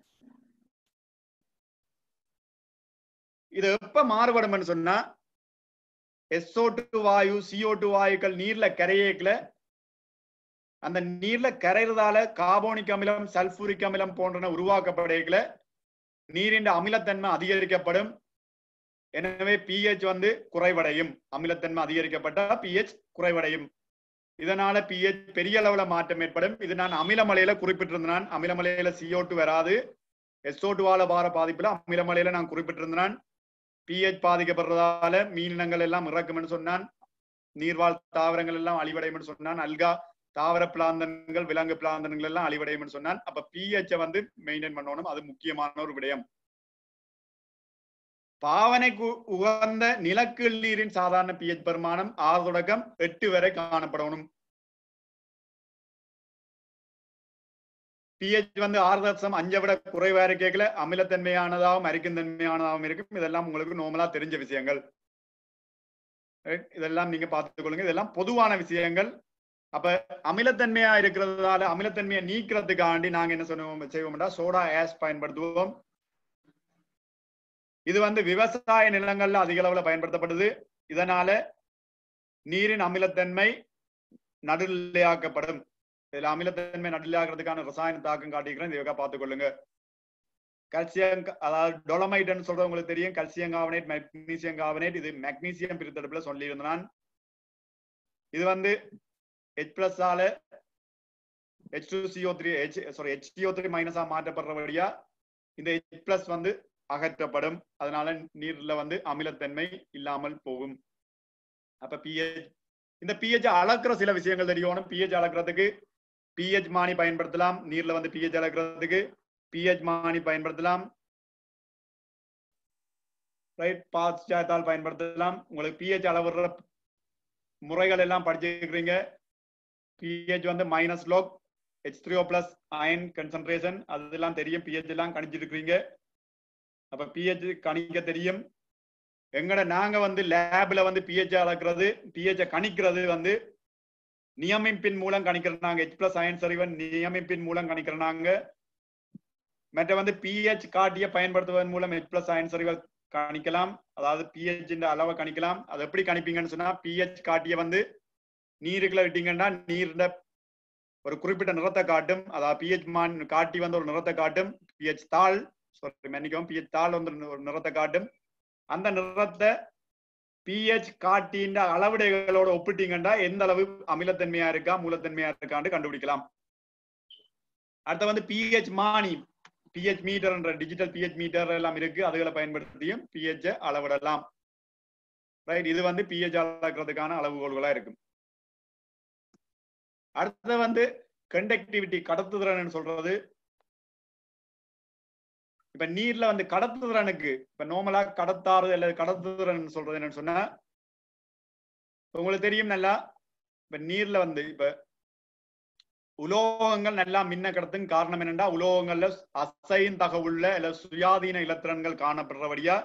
Speaker 1: இது எப்ப மாறுபடும் சொன்னா எஸ்ஓ டூ வாயு சிஓ டூ வாயுக்கள் நீர்ல கரையேக்கல அந்த நீர்ல கரைறதால கார்போனிக் அமிலம் சல்பூரிக் அமிலம் போன்றன உருவாக்கப்படுகிற நீரின் அமிலத்தன்மை அதிகரிக்கப்படும் எனவே பிஹெச் வந்து குறைவடையும் அமிலத்தன்மை அதிகரிக்கப்பட்ட பிஹெச் குறைவடையும் இதனால பிஹெச் பெரிய அளவுல மாற்றம் ஏற்படும் இது நான் அமிலமலையில குறிப்பிட்டிருந்தேன் அமிலமலையில CO2 வராது SO2 வால பார பாதிப்புல அமிலமலையில நான் குறிப்பிட்டிருந்தேன் பிஹெச் பாதிக்கப்படுறதால மீனினங்கள் எல்லாம் இறக்கும்னு சொன்னான் நீர்வாழ் தாவரங்கள் எல்லாம் அழிவடையும் சொன்னான் அல்கா தாவர பிளாந்தன்கள் விலங்கு பிளாந்தன்கள் எல்லாம் அழிவடையும் சொன்னான் அப்ப பிஹெச் வந்து மெயின்டைன் பண்ணணும் அது முக்கியமான ஒரு விடயம் பாவனைக்கு உகந்த நிலக்கீழ் நீரின் சாதாரண பிஹெச் பெருமானம் ஆறு தொடக்கம் எட்டு வரை காணப்படணும் பிஹெச் வந்து ஆறு தசம் அஞ்சை விட குறைவா இருக்கல அமிலத்தன்மையானதாகவும் அரிக்கும் தன்மையானதாகவும் இருக்கும் இதெல்லாம் உங்களுக்கு நார்மலா தெரிஞ்ச விஷயங்கள் Right? இதெல்லாம் நீங்க பார்த்துக் கொள்ளுங்க இதெல்லாம் பொதுவான விஷயங்கள் அப்ப அமிலத்தன்மையா இருக்கிறதால அமிலத்தன்மையை நீக்கிறதுக்காண்டி நாங்க என்ன சொல்லுவோம் செய்வோம்டா சோடா ஆஸ் பயன்படுத்துவோம் இது வந்து விவசாய நிலங்கள்ல அதிக அளவுல பயன்படுத்தப்படுது இதனால நீரின் அமிலத்தன்மை நடுநிலையாக்கப்படும் இதுல அமிலத்தன்மை நடுநிலையாகிறதுக்கான ரசாயன தாக்கம் காட்டிக்கிறேன் இதை பார்த்துக் கொள்ளுங்க கல்சியம் அதாவது டொலமைட்னு சொல்றது உங்களுக்கு தெரியும் கல்சியம் கார்பனேட் மெக்னீசியம் கார்பனேட் இது மெக்னீசியம் பிரித்தெடுப்புல சொல்லியிருந்தான் இது வந்து ஹெச் பிளஸ் ஆல H two CO three H sorry H CO three மைனஸா மாற்றப்படுறபடியா இந்த ஹெச் பிளஸ் வந்து அகற்றப்படும் அதனால நீர்ல வந்து அமிலத்தன்மை இல்லாமல் போகும் அப்ப பிஹெச் இந்த பிஹெச் அளக்குற சில விஷயங்கள் தெரியணும் பிஹெச் அளக்குறதுக்கு பிஹெச் மானி பயன்படுத்தலாம் நீர்ல வந்து பிஹெச் அளக்குறதுக்கு பிஹெச் மானி பயன்படுத்தலாம் ரைட் பாஸ்டாத்தால் பயன்படுத்தலாம் உங்களுக்கு பிஹெச் அளவுற முறைகள் எல்லாம் படிச்சிருக்கிறீங்க பிஹெச் வந்து minus log H three O plus ion concentration அதெல்லாம் தெரியும் பிஹெச் எல்லாம் கணிச்சிருக்கிறீங்க அப்ப பிஹெச் கணிக்க தெரியும் எங்கட நாங்க வந்து லேப்ல வந்து பிஹெச் அளக்கிறது பிஹெச் கணிக்கிறது வந்து நியமிப்பின் மூலம் கணிக்கிறோம் நாங்க ஹெச் பிளஸ் அயன் சரிவன் நியமிப்பின் மூலம் கணிக்கிறோம் நாங்க மற்ற வந்து பிஹெச் காட்டிய பயன்படுத்துவதன் மூலம் ஹெச் பிளஸ் அயன் சரிவல் கணிக்கலாம் அதாவது பிஹெச் அளவை கணிக்கலாம் அது எப்படி கணிப்பீங்கன்னு சொன்னா பிஹெச் காட்டிய வந்து நீருக்குள்ள விட்டீங்கன்னா நீர்ல ஒரு குறிப்பிட்ட நிறத்தை காட்டும் அதாவது பிஹெச் மான் காட்டி வந்து ஒரு நிறத்தை காட்டும் பிஹெச் தாள் சாரி மன்னிக்கவும் பிஹெச் தாள் வந்து ஒரு நிறத்தை காட்டும் அந்த நிறத்தை பிஹெச் காட்டின்ற அளவிடைகளோட ஒப்பிட்டீங்கன்னா எந்த அளவு அமிலத்தன்மையா இருக்கா மூலத்தன்மையா இருக்கான்னு கண்டுபிடிக்கலாம் அடுத்த வந்து பிஹெச் மானி பிஹெச் மீட்டர்ன்ற டிஜிட்டல் பிஹெச் மீட்டர் எல்லாம் இருக்கு அதுகளை பயன்படுத்தியும் பிஹெச் அளவிடலாம் ரைட் இது வந்து பிஹெச் அளக்கிறதுக்கான அளவுகோல்களா இருக்கும் அடுத்தது வந்து கண்டக்டிவிட்டி கடத்துதிறன் சொல்றது இப்ப நீர்ல வந்து கடத்துதிறனுக்கு இப்ப நார்மலா கடத்தாறு அல்லது கடத்துதிறன் சொல்றது என்னன்னு சொன்னா உங்களுக்கு தெரியும் நல்லா இப்ப நீர்ல வந்து இப்ப உலோகங்கள் நல்லா மின்ன கடத்தும் காரணம் என்னன்னா உலோகங்கள்ல அசையும் தகவுள்ள இல்ல சுயாதீன இலத்திரன்கள் காணப்படுறபடியா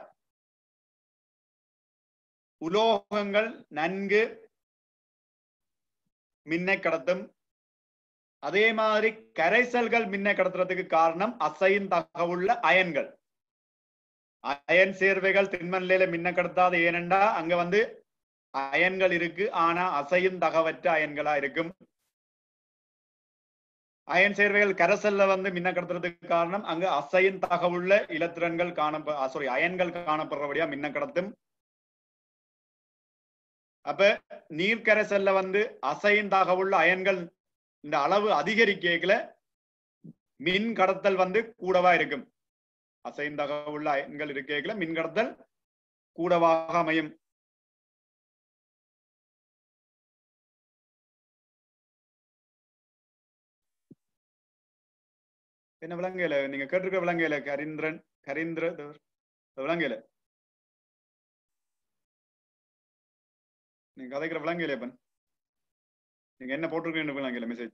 Speaker 1: உலோகங்கள் நன்கு மின்னை கடத்தும் அதே மாதிரி கரைசல்கள் மின்னை கடத்துறதுக்கு காரணம் அசையும் தகவுள்ள அயன்கள் அயன் சேர்வைகள் திண்ம நிலையில மின்ன கடத்தாது ஏனென்றா அங்க வந்து அயன்கள் இருக்கு ஆனா அசையும் தகவற்ற அயன்களா இருக்கும் அயன் சேர்வைகள் கரைசல்ல வந்து மின்ன கடத்துறதுக்கு காரணம் அங்க அசையின் தகவுள்ள இலத்திரன்கள் காண சாரி அயன்கள் காணப்படுறபடியா மின்ன கடத்தும் அப்ப நீர்க்கரைசல்ல வந்து அசையின் தகவுள்ள அயன்கள் இந்த அளவு அதிகரிக்கல மின் கடத்தல் வந்து கூடவா இருக்கும் அசையின் தகவுள்ள அயன்கள் இருக்கேக்கல மின் கடத்தல் கூடவாக அமையும் என்ன விலங்கையில நீங்க கேட்டிருக்க விலங்கையில கரீந்திரன் கரீந்திர விலங்கையில நீங்க கதைக்கிற விலங்கையில இப்ப நீங்க என்ன போட்டிருக்கீங்க விலங்கையில மெசேஜ்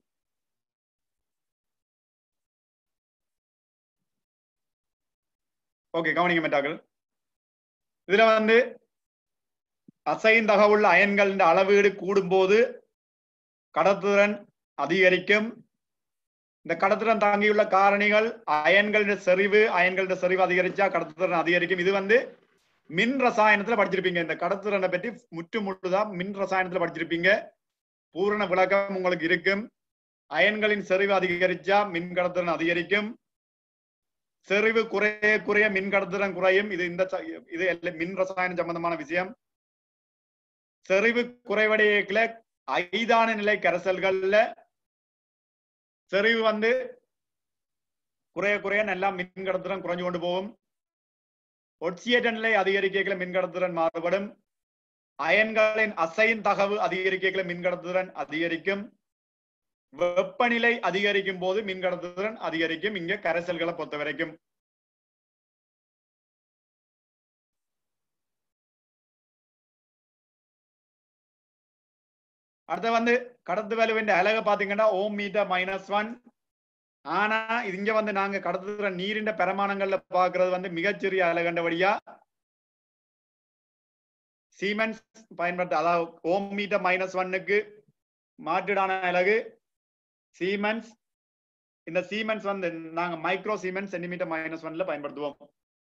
Speaker 1: ஓகே கவனிங்க மெட்டாக்கள் இதுல வந்து அசைந்தகவுள்ள அயன்கள் அளவீடு கூடும்போது கடத்துதிறன் அதிகரிக்கும் இந்த கடத்துடன் தாங்கியுள்ள காரணிகள் அயன்களின் செறிவு அயன்களின் செறிவு அதிகரிச்சா கடத்துத்திறன் அதிகரிக்கும் இது வந்து மின் ரசாயனத்துல படிச்சிருப்பீங்க இந்த கடத்துத்திறனை பற்றி முற்று முழுதா மின் ரசாயனத்துல படிச்சிருப்பீங்க பூரண விளக்கம் உங்களுக்கு இருக்கும் அயன்களின் செறிவு அதிகரிச்சா மின்கடத்திறன் அதிகரிக்கும் செறிவு குறைய குறைய மின்கடத்திறன் குறையும் இது இந்த ச- இது எல்லாம் மின் ரசாயனம் சம்பந்தமான விஷயம் செறிவு குறைவடையல ஐதான நிலை கரைசல்கள்ல செறிவு வந்து குறைய குறைய நல்லா மின்கடத்திறன் குறைஞ்சு கொண்டு போகும் ஒட்சியேற்ற நிலை அதிகரிக்கல மின்கடத்திறன் மாறுபடும் அயன்களின் அசைன் தகவு அதிகரிக்கல மின்கடத்துதிறன் அதிகரிக்கும் வெப்பநிலை அதிகரிக்கும் போது மின்கடத்துதிறன் அதிகரிக்கும் இங்க கரைசல்களை பொறுத்த வரைக்கும் அடுத்து வந்து கடத்து வலுவின் அழக பாத்தீங்கன்னா ஓம் மீட்டர் மைனஸ் ஒன் ஆனா இது இங்க வந்து நாங்க கடத்துற நீரின் பிரமாணங்கள்ல பாக்குறது வந்து மிகச்சிறிய அலகண்டபடியா சீமென்ஸ் பயன்படுத்த அதாவது ஓம் மீட்டர் மைனஸ் ஒன்னுக்கு மாற்றுடான அலகு சீமென்ஸ் இந்த சீமென்ஸ் வந்து நாங்க மைக்ரோ சீமென்ஸ் சென்டிமீட்டர் மைனஸ் ஒன்ல பயன்படுத்துவோம்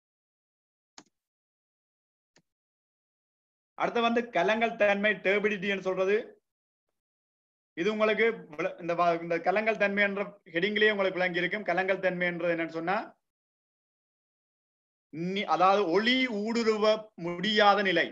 Speaker 1: அடுத்து வந்து கலங்கள் தன்மை டேபிலிட்டின்னு சொல்றது இது உங்களுக்கு விள- இந்த வா- இந்த கலங்கள் தன்மை என்ற ஹெடிங்லயே உங்களுக்கு விளங்கி இருக்கும் கலங்கள் தன்மை என்றது என்னன்னு சொன்னா நி- அதாவது ஒளி ஊடுருவ முடியாத நிலை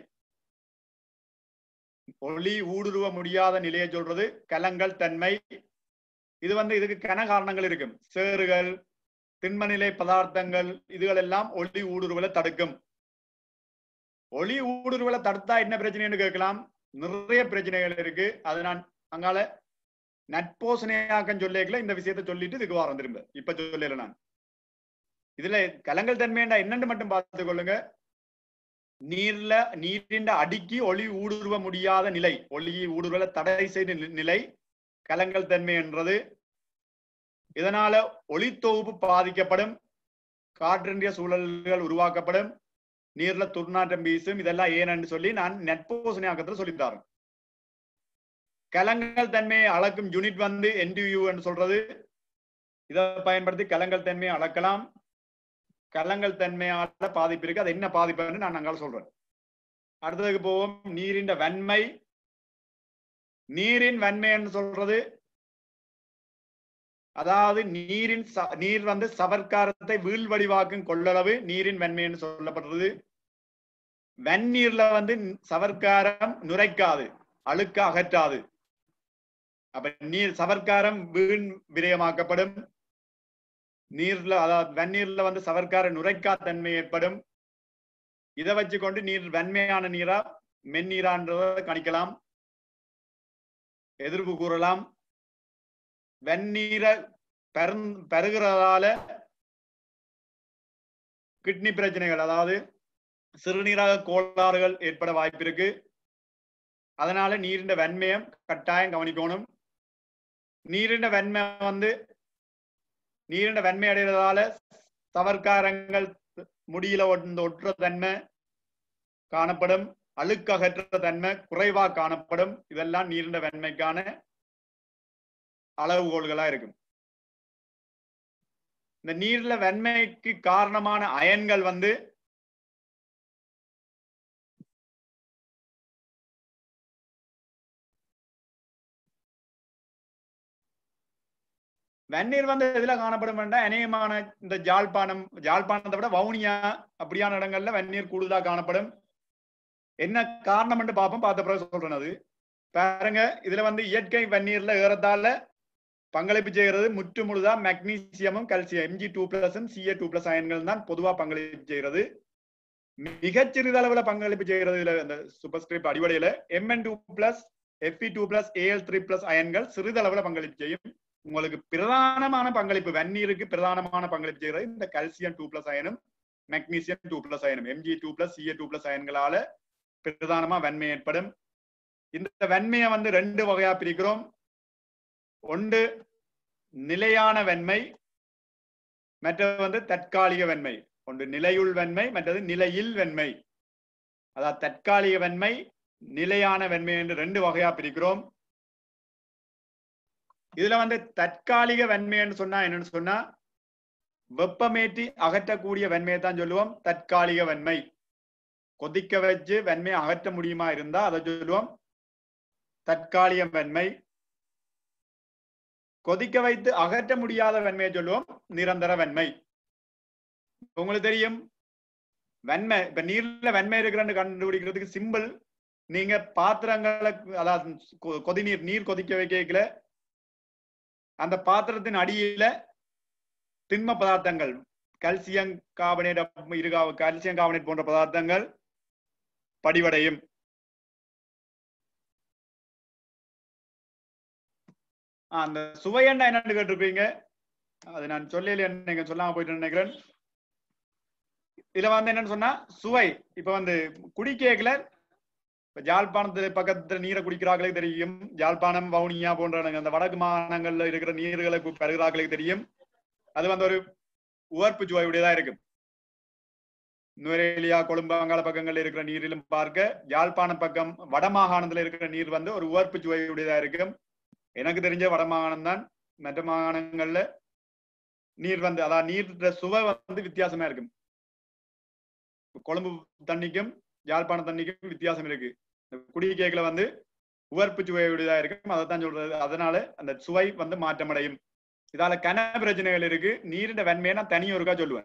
Speaker 1: ஒளி ஊடுருவ முடியாத நிலையை சொல்றது கலங்கள் தன்மை இது வந்து இதுக்கு கன காரணங்கள் இருக்கும் சேறுகள் திண்மநிலை பதார்த்தங்கள் இதுகள் எல்லாம் ஒளி ஊடுருவலை தடுக்கும் ஒளி ஊடுருவலை தடுத்தா என்ன பிரச்சனைன்னு கேட்கலாம் நிறைய பிரச்சனைகள் இருக்கு அது நான் அங்கால நட்போசனையாக்கம் சொல்லிக்கல இந்த விஷயத்தை சொல்லிட்டு இதுக்கு வாரம் திரும்ப இப்ப சொல்லல நான் இதுல கலங்கள் தன்மைண்டா என்னன்னு மட்டும் பார்த்து கொள்ளுங்க நீர்ல நீரின் அடிக்கு ஒளி ஊடுருவ முடியாத நிலை ஒளி ஊடுருவல தடை செய்த நி- நிலை கலங்கள் தன்மை என்றது இதனால ஒளி தொகுப்பு பாதிக்கப்படும் காற்றின்றிய சூழல்கள் உருவாக்கப்படும் நீர்ல துர்நாற்றம் வீசும் இதெல்லாம் ஏன்னு சொல்லி நான் நட்போசனையாக்கத்துல சொல்லித்தாரேன் கலங்கள் தன்மையை அளக்கும் யூனிட் வந்து NTU என்று சொல்றது இதை பயன்படுத்தி கலங்கள் தன்மையை அளக்கலாம் கலங்கள் தன்மையால பாதிப்பு இருக்கு அது என்ன பாதிப்புன்னு நான் அங்கால சொல்றேன் அடுத்ததுக்கு போவோம் நீரின் வன்மை நீரின் வன்மைன்னு சொல்றது அதாவது நீரின் ச- நீர் வந்து சவர்க்காரத்தை வீழ்வடிவாக்கும் கொள்ளளவு நீரின் வன்மைன்னு சொல்லப்படுறது வெந்நீர்ல வந்து சவர்க்காரம் நுரைக்காது அழுக்க அகற்றாது அப்ப நீர் சவர்க்காரம் வீண் விரயமாக்கப்படும் நீர்ல அதாவது வெந்நீர்ல வந்து சவர்க்கார நுரைக்கா தன்மை ஏற்படும் இதை வச்சுக்கொண்டு நீர் வெண்மையான நீரா மென்னீரான்றதை கணிக்கலாம் எதிர்ப்பு கூறலாம் வெந்நீரை பெருந் பெருகிறதால கிட்னி பிரச்சனைகள் அதாவது சிறுநீரக கோளாறுகள் ஏற்பட வாய்ப்பு இருக்கு அதனால நீரின் வெண்மையம் கட்டாயம் கவனிக்கணும் நீரின் வெண்மை வந்து நீரின் வெண்மை அடைகிறதால சவர்க்காரங்கள் முடியில ஒட்டு ஒட்டுற தன்மை காணப்படும் அழுக்கு அகற்ற தன்மை குறைவா காணப்படும் இதெல்லாம் நீரின் வெண்மைக்கான அளவுகோல்களா இருக்கும் இந்த நீர்ல வெண்மைக்கு காரணமான அயன்கள் வந்து வெந்நீர் வந்து எதுல காணப்படும் என்றால் அநேகமான இந்த ஜாழ்ப்பாணம் ஜாழ்ப்பாணத்தை விட வவுனியா அப்படியான இடங்கள்ல வெந்நீர் கூடுதலா காணப்படும் என்ன காரணம் என்று பார்ப்போம் பார்த்த பிறகு சொல்றேன் அது பாருங்க இதுல வந்து இயற்கை வெந்நீர்ல ஏறத்தால பங்களிப்பு செய்கிறது முற்று முழுதா மெக்னீசியமும் கல்சியம் எம்ஜி டூ பிளஸும் சிஏ டூ பிளஸ் அயன்கள் தான் பொதுவா பங்களிப்பு செய்கிறது மிகச் சிறிதளவுல பங்களிப்பு செய்கிறது இதுல இந்த சூப்பர்ஸ்கிரிப்ட் அடிப்படையில MN two plus FE two plus AL three plus அயன்கள் சிறிதளவுல பங்களிப்பு செய்யும் உங்களுக்கு பிரதானமான பங்களிப்பு வெந்நீருக்கு பிரதானமான பங்களிப்பு செய்கிறது இந்த கல்சியம் டூ பிளஸ் அயனும் மெக்னீசியம் டூ பிளஸ் அயனும் MG two plus CA two plus அயன்களால பிரதானமா வெண்மை ஏற்படும் இந்த வெண்மையை வந்து ரெண்டு வகையா பிரிக்கிறோம் ஒன்று நிலையான வெண்மை மற்றது வந்து தற்காலிக வெண்மை ஒன்று நிலையுள் வெண்மை மற்றது நிலையில் வெண்மை அதாவது தற்காலிக வெண்மை நிலையான வெண்மை என்று ரெண்டு வகையா பிரிக்கிறோம் இதுல வந்து தற்காலிக வெண்மைன்னு சொன்னா என்னன்னு சொன்னா வெப்பமேற்றி அகற்றக்கூடிய வெண்மையை தான் சொல்லுவோம் தற்காலிக வெண்மை கொதிக்க வச்சு வெண்மையை அகற்ற முடியுமா இருந்தா அதை சொல்லுவோம் தற்காலிக வெண்மை கொதிக்க வைத்து அகற்ற முடியாத வெண்மையை சொல்லுவோம் நிரந்தர வெண்மை உங்களுக்கு தெரியும் வெண்மை இப்ப நீர்ல வெண்மை இருக்கிறன்னு கண்டுபிடிக்கிறதுக்கு சிம்பிள் நீங்க பாத்திரங்களை அதாவது கொ- கொதிநீர் நீர் கொதிக்க வைக்கல அந்த பாத்திரத்தின் அடியில திண்ம பதார்த்தங்கள் கால்சியம் கார்பனேட் இருக்கா கால்சியம் கார்பனேட் போன்ற பதார்த்தங்கள் படிவடையும் ஆ, அந்த சுவையண்ணா என்னன்னு கேட்டிருப்பீங்க அது நான் சொல்லல நீங்க சொல்லாம போயிட்டு நினைக்கிறேன் இதுல வந்து என்னன்னு சொன்னா சுவை இப்ப வந்து குடிக்கேக்கல இப்ப ஜாழ்ப்பாணத்து பக்கத்துல நீரை குடிக்கிறார்களே தெரியும் ஜாழ்ப்பாணம் வவுனியா போன்ற அந்த வடக்கு மாகாணங்கள்ல இருக்கிற நீர்களை பெறுகிறார்களே தெரியும் அது வந்து ஒரு உவர்ப்பு சுவையுடையதா இருக்கும் நுவரேலியா கொழும்பு அங்காள பக்கங்கள்ல இருக்கிற நீரிலும் பார்க்க யாழ்ப்பாணம் பக்கம் வடமாகாணத்துல இருக்கிற நீர் வந்து ஒரு உவர்ப்பு சுவையுடையதா இருக்கும் எனக்கு தெரிஞ்ச வடமாகாணம் தான் மற்ற மாகாணங்கள்ல நீர் வந்து அதாவது நீர் சுவை வந்து வித்தியாசமா இருக்கும் கொழும்பு தண்ணிக்கும் யாழ்ப்பாண தண்ணிக்கும் வித்தியாசம் இருக்கு இந்த குடிக்கேக்கில் வந்து உவர்ப்பு சுவையுடையதா இருக்கும் அதைத்தான் சொல்றது அதனால அந்த சுவை வந்து மாற்றமடையும் இதால கன பிரச்சனைகள் இருக்கு நீரின் வெண்மையை நான் தனி ஒருக்கா சொல்லுவேன்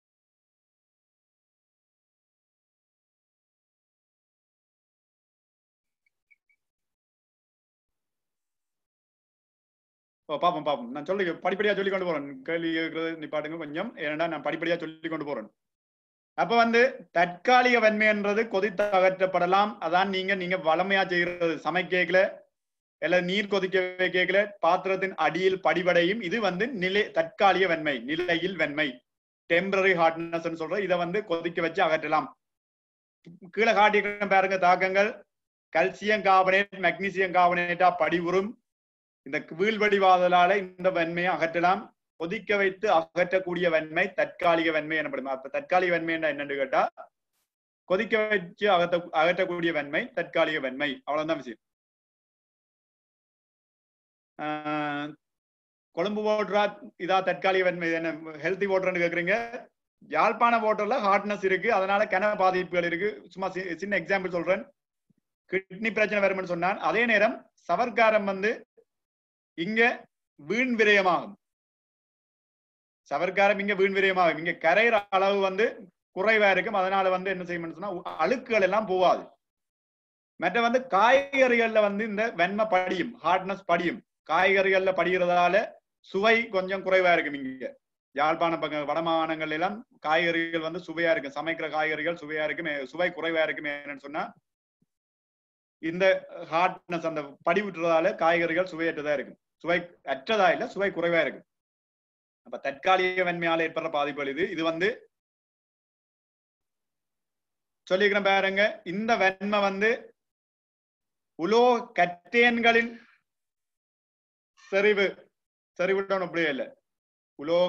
Speaker 1: ஓ பாப்போம் பாப்போம் நான் சொல்லி படிப்படியா சொல்லி கொண்டு போறேன் கேள்வி கேட்கறது நிப்பாட்டுங்க கொஞ்சம் ஏன்னா நான் படிப்படியா சொல்லி கொண்டு போறேன் அப்ப வந்து தற்காலிக வெண்மைன்றது கொதித்து அகற்றப்படலாம் அதான் நீங்க நீங்க வளமையா செய்யறது சமைக்கல இல்ல நீர் கொதிக்க வைக்கல பாத்திரத்தின் அடியில் படிவடையும் இது வந்து நிலை தற்காலிக வெண்மை நிலையில் வெண்மை டெம்பரரி ஹார்ட்னஸ் சொல்ற இதை வந்து கொதிக்க வச்சு அகற்றலாம் கீழே காட்டியிருக்கிற பாருங்க தாக்கங்கள் கல்சியம் கார்பனேட் மெக்னீசியம் கார்பனேட்டா படிவுறும் இந்த வீழ்வடிவாதலால இந்த வெண்மையை அகற்றலாம் கொதிக்க வைத்து அகற்றக்கூடிய வெண்மை தற்காலிக வெண்மை எனப்படும் அப்ப தற்காலிக வெண்மை என்னன்னு கேட்டா கொதிக்க வச்சு அகற்ற அகற்றக்கூடிய வெண்மை தற்காலிக வெண்மை அவ்வளவுதான் விஷயம் ஆஹ் கொழும்பு ஓட்டரா இதா தற்காலிக வெண்மை என்ன ஹெல்த்தி ஓட்டர்னு கேக்குறீங்க யாழ்ப்பாண ஓட்டர்ல ஹார்ட்னஸ் இருக்கு அதனால கன பாதிப்புகள் இருக்கு சும்மா சி- சின்ன எக்ஸாம்பிள் சொல்றேன் கிட்னி பிரச்சனை வரும்னு சொன்னான் அதே நேரம் சவர்க்காரம் வந்து இங்க வீண் விரயமாகும் சவர்க்காரம் இங்க வீண் விரயமாகும் இங்க கரையிற அளவு வந்து குறைவா இருக்கும் அதனால வந்து என்ன செய்யணும்னு சொன்னா உ- அழுக்குகள் எல்லாம் போவாது மற்ற வந்து காய்கறிகள்ல வந்து இந்த வெண்மை படியும் ஹார்ட்னஸ் படியும் காய்கறிகள்ல படிகிறதால சுவை கொஞ்சம் குறைவா இருக்கும் இங்க யாழ்ப்பாணம் பக்கம் வட மாகாணங்கள்ல எல்லாம் காய்கறிகள் வந்து சுவையா இருக்கும் சமைக்கிற காய்கறிகள் சுவையா இருக்கும் ஏ- சுவை குறைவா இருக்கும் என்னன்னு சொன்னா இந்த ஹார்ட்னஸ் அந்த படி விட்டுறதால காய்கறிகள் சுவையற்றதா இருக்கும் சுவை அற்றதா இல்ல சுவை குறைவா இருக்கும் அப்ப தற்காலிக வெண்மையால ஏற்படுற பாதிப்புகள் இது இது வந்து சொல்லிக்கிறேன் பாருங்க இந்த வெண்மை வந்து உலோக கற்றேன்களின் செறிவு செறிவுடன் அப்படியே இல்லை உலோக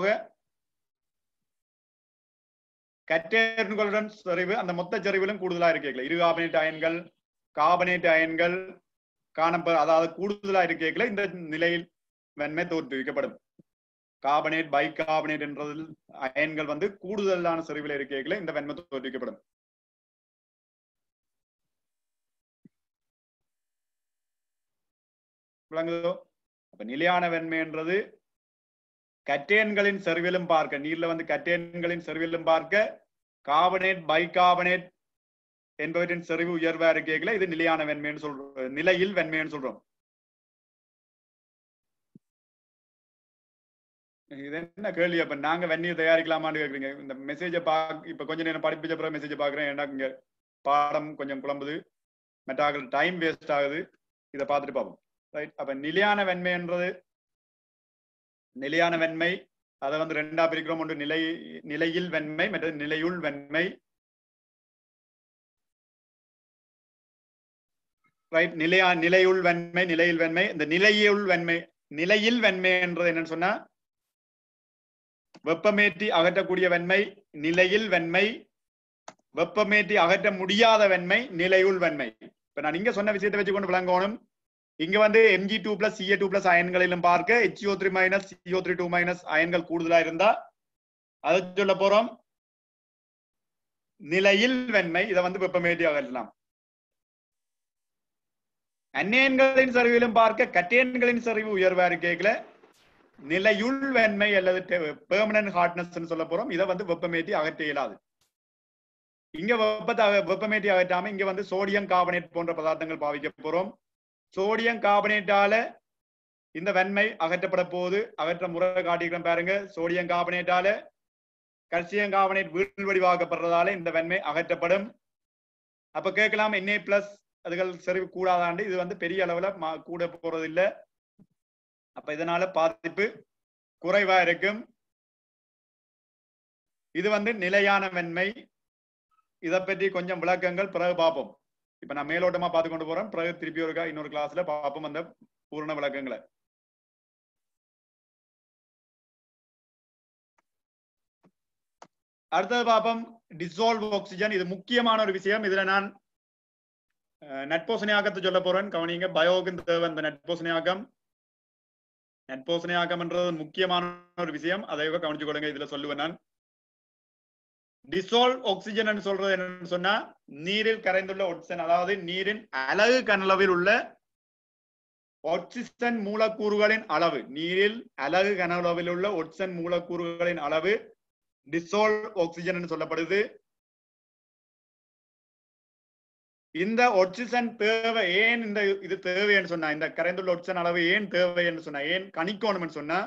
Speaker 1: கற்றேன்களுடன் செறிவு அந்த மொத்த செறிவிலும் கூடுதலா இருக்கேக்கல இரு கார்பனேட் அயன்கள் கார்பனேட் அயன்கள் காணப்ப அதாவது கூடுதலா இருக்கேக்கல இந்த நிலையில் வெண்மை தோற்றுவிக்கப்படும் கார்பனேட் பை கார்பனேட் என்றதில் அயன்கள் வந்து கூடுதலான செறிவில் இருக்கேக்கல இந்த வெண்மை தோற்றுவிக்கப்படும் விளங்குதோ அப்ப நிலையான வெண்மைன்றது கட்டேன்களின் செறிவிலும் பார்க்க நீர்ல வந்து கட்டேன்களின் செறிவிலும் பார்க்க கார்பனேட் பை கார்பனேட் என்பவற்றின் செறிவு உயர்வா இருக்கேக்கல இது நிலையான வெண்மைன்னு சொல்றோம் நிலையில் வெண்மைன்னு சொல்றோம் இது என்ன கேள்வி அப்ப நாங்க வெந்நீர் தயாரிக்கலாமான்னு கேக்குறீங்க இந்த மெசேஜை பா இப்ப கொஞ்ச நேரம் படிப்பிச்ச பிறகு மெசேஜ் பாக்குறேன் ஏன்னா இங்க பாடம் கொஞ்சம் குழம்புது மெட்டாக்கள் டைம் வேஸ்ட் ஆகுது இதை பார்த்துட்டு பார்ப்போம் ரைட் அப்ப நிலையான வெண்மைன்றது நிலையான வெண்மை அதை வந்து ரெண்டா பிரிக்கிறோம் ஒன்று நிலை நிலையில் வெண்மை மற்றது நிலையுள் வெண்மை ரைட் நிலையா நிலையுள் வெண்மை நிலையில் வெண்மை இந்த நிலையுள் வெண்மை நிலையில் வெண்மை என்றது என்னன்னு சொன்னா வெப்பமேற்றி அகற்றக்கூடிய வெண்மை நிலையில் வெண்மை வெப்பமேற்றி அகற்ற முடியாத வெண்மை நிலையுள் வெண்மை இப்ப நான் இங்க சொன்ன விஷயத்தை வச்சு கொண்டு விளங்கணும் இங்க வந்து MG two plus CA two plus அயன்களிலும் பார்க்க HO three minus CO three two minus அயன்கள் கூடுதலா இருந்தா அதை சொல்ல போறோம் நிலையில் வெண்மை இதை வந்து வெப்பமேற்றி அகற்றலாம் அந்நியன்களின் சரிவிலும் பார்க்க கட்டேன்களின் சரிவு உயர்வா இருக்கேக்கல நிலையுள் வெண்மை அல்லது பெர்மனன்ட் ஹார்ட்னஸ் சொல்ல போறோம் இதை வந்து வெப்பமேற்றி அகற்ற இயலாது இங்க வெப்பத்தை அக- வெப்பமேற்றி அகற்றாம இங்க வந்து சோடியம் கார்பனேட் போன்ற பதார்த்தங்கள் பாவிக்க போறோம் சோடியம் கார்பனேட்டால இந்த வெண்மை அகற்றப்பட போகுது அகற்ற முறை காட்டிக்கிறோம் பாருங்க சோடியம் கார்பனேட்டால கல்சியம் கார்பனேட் வீழ் வடிவாக்கப்படுறதால இந்த வெண்மை அகற்றப்படும் அப்ப கேட்கலாம் Na பிளஸ் அதுகள் சரி கூடாதாண்டு இது வந்து பெரிய அளவுல மா- கூட போறது இல்ல அப்ப இதனால பாதிப்பு குறைவா இருக்கும் இது வந்து நிலையான வெண்மை இதை பற்றி கொஞ்சம் விளக்கங்கள் பிறகு பார்ப்போம் இப்ப நான் மேலோட்டமா பார்த்து கொண்டு போறேன் பிறகு திருப்பி ஒரு இன்னொரு கிளாஸ்ல பார்ப்போம் அந்த பூரண விளக்கங்களை அடுத்தது பார்ப்போம் டிசால்வ் ஆக்சிஜன் இது முக்கியமான ஒரு விஷயம் இதுல நான் அஹ், நட்போசனையாக்கத்தை சொல்ல போறேன் கவனிங்க பயோக்கு தேவை அந்த நட்போசனையாக்கம் நட்போசனையாக்கம்ன்றது முக்கியமான ஒரு விஷயம் அதை கவனிச்சு கொடுங்க இதுல சொல்லுவேன் நான் டிசால்வ் ஆக்சிஜன் சொல்றது என்னன்னு சொன்னா நீரில் கரைந்துள்ள ஆக்சிஜன் அதாவது நீரின் அலகு கனளவில் உள்ள ஆக்சிஜன் மூலக்கூறுகளின் அளவு நீரில் அலகு கனளவில் உள்ள ஆக்சிஜன் மூலக்கூறுகளின் அளவு டிசால்வ் ஆக்சிஜன் சொல்லப்படுது இந்த ஆக்சிஜன் தேவை ஏன் இந்த இது தேவைன்னு சொன்னா இந்த கரைந்துள்ள ஆக்சிஜன் அளவு ஏன் தேவைன்னு சொன்னா ஏன் கணிக்கணும்னு சொன்னா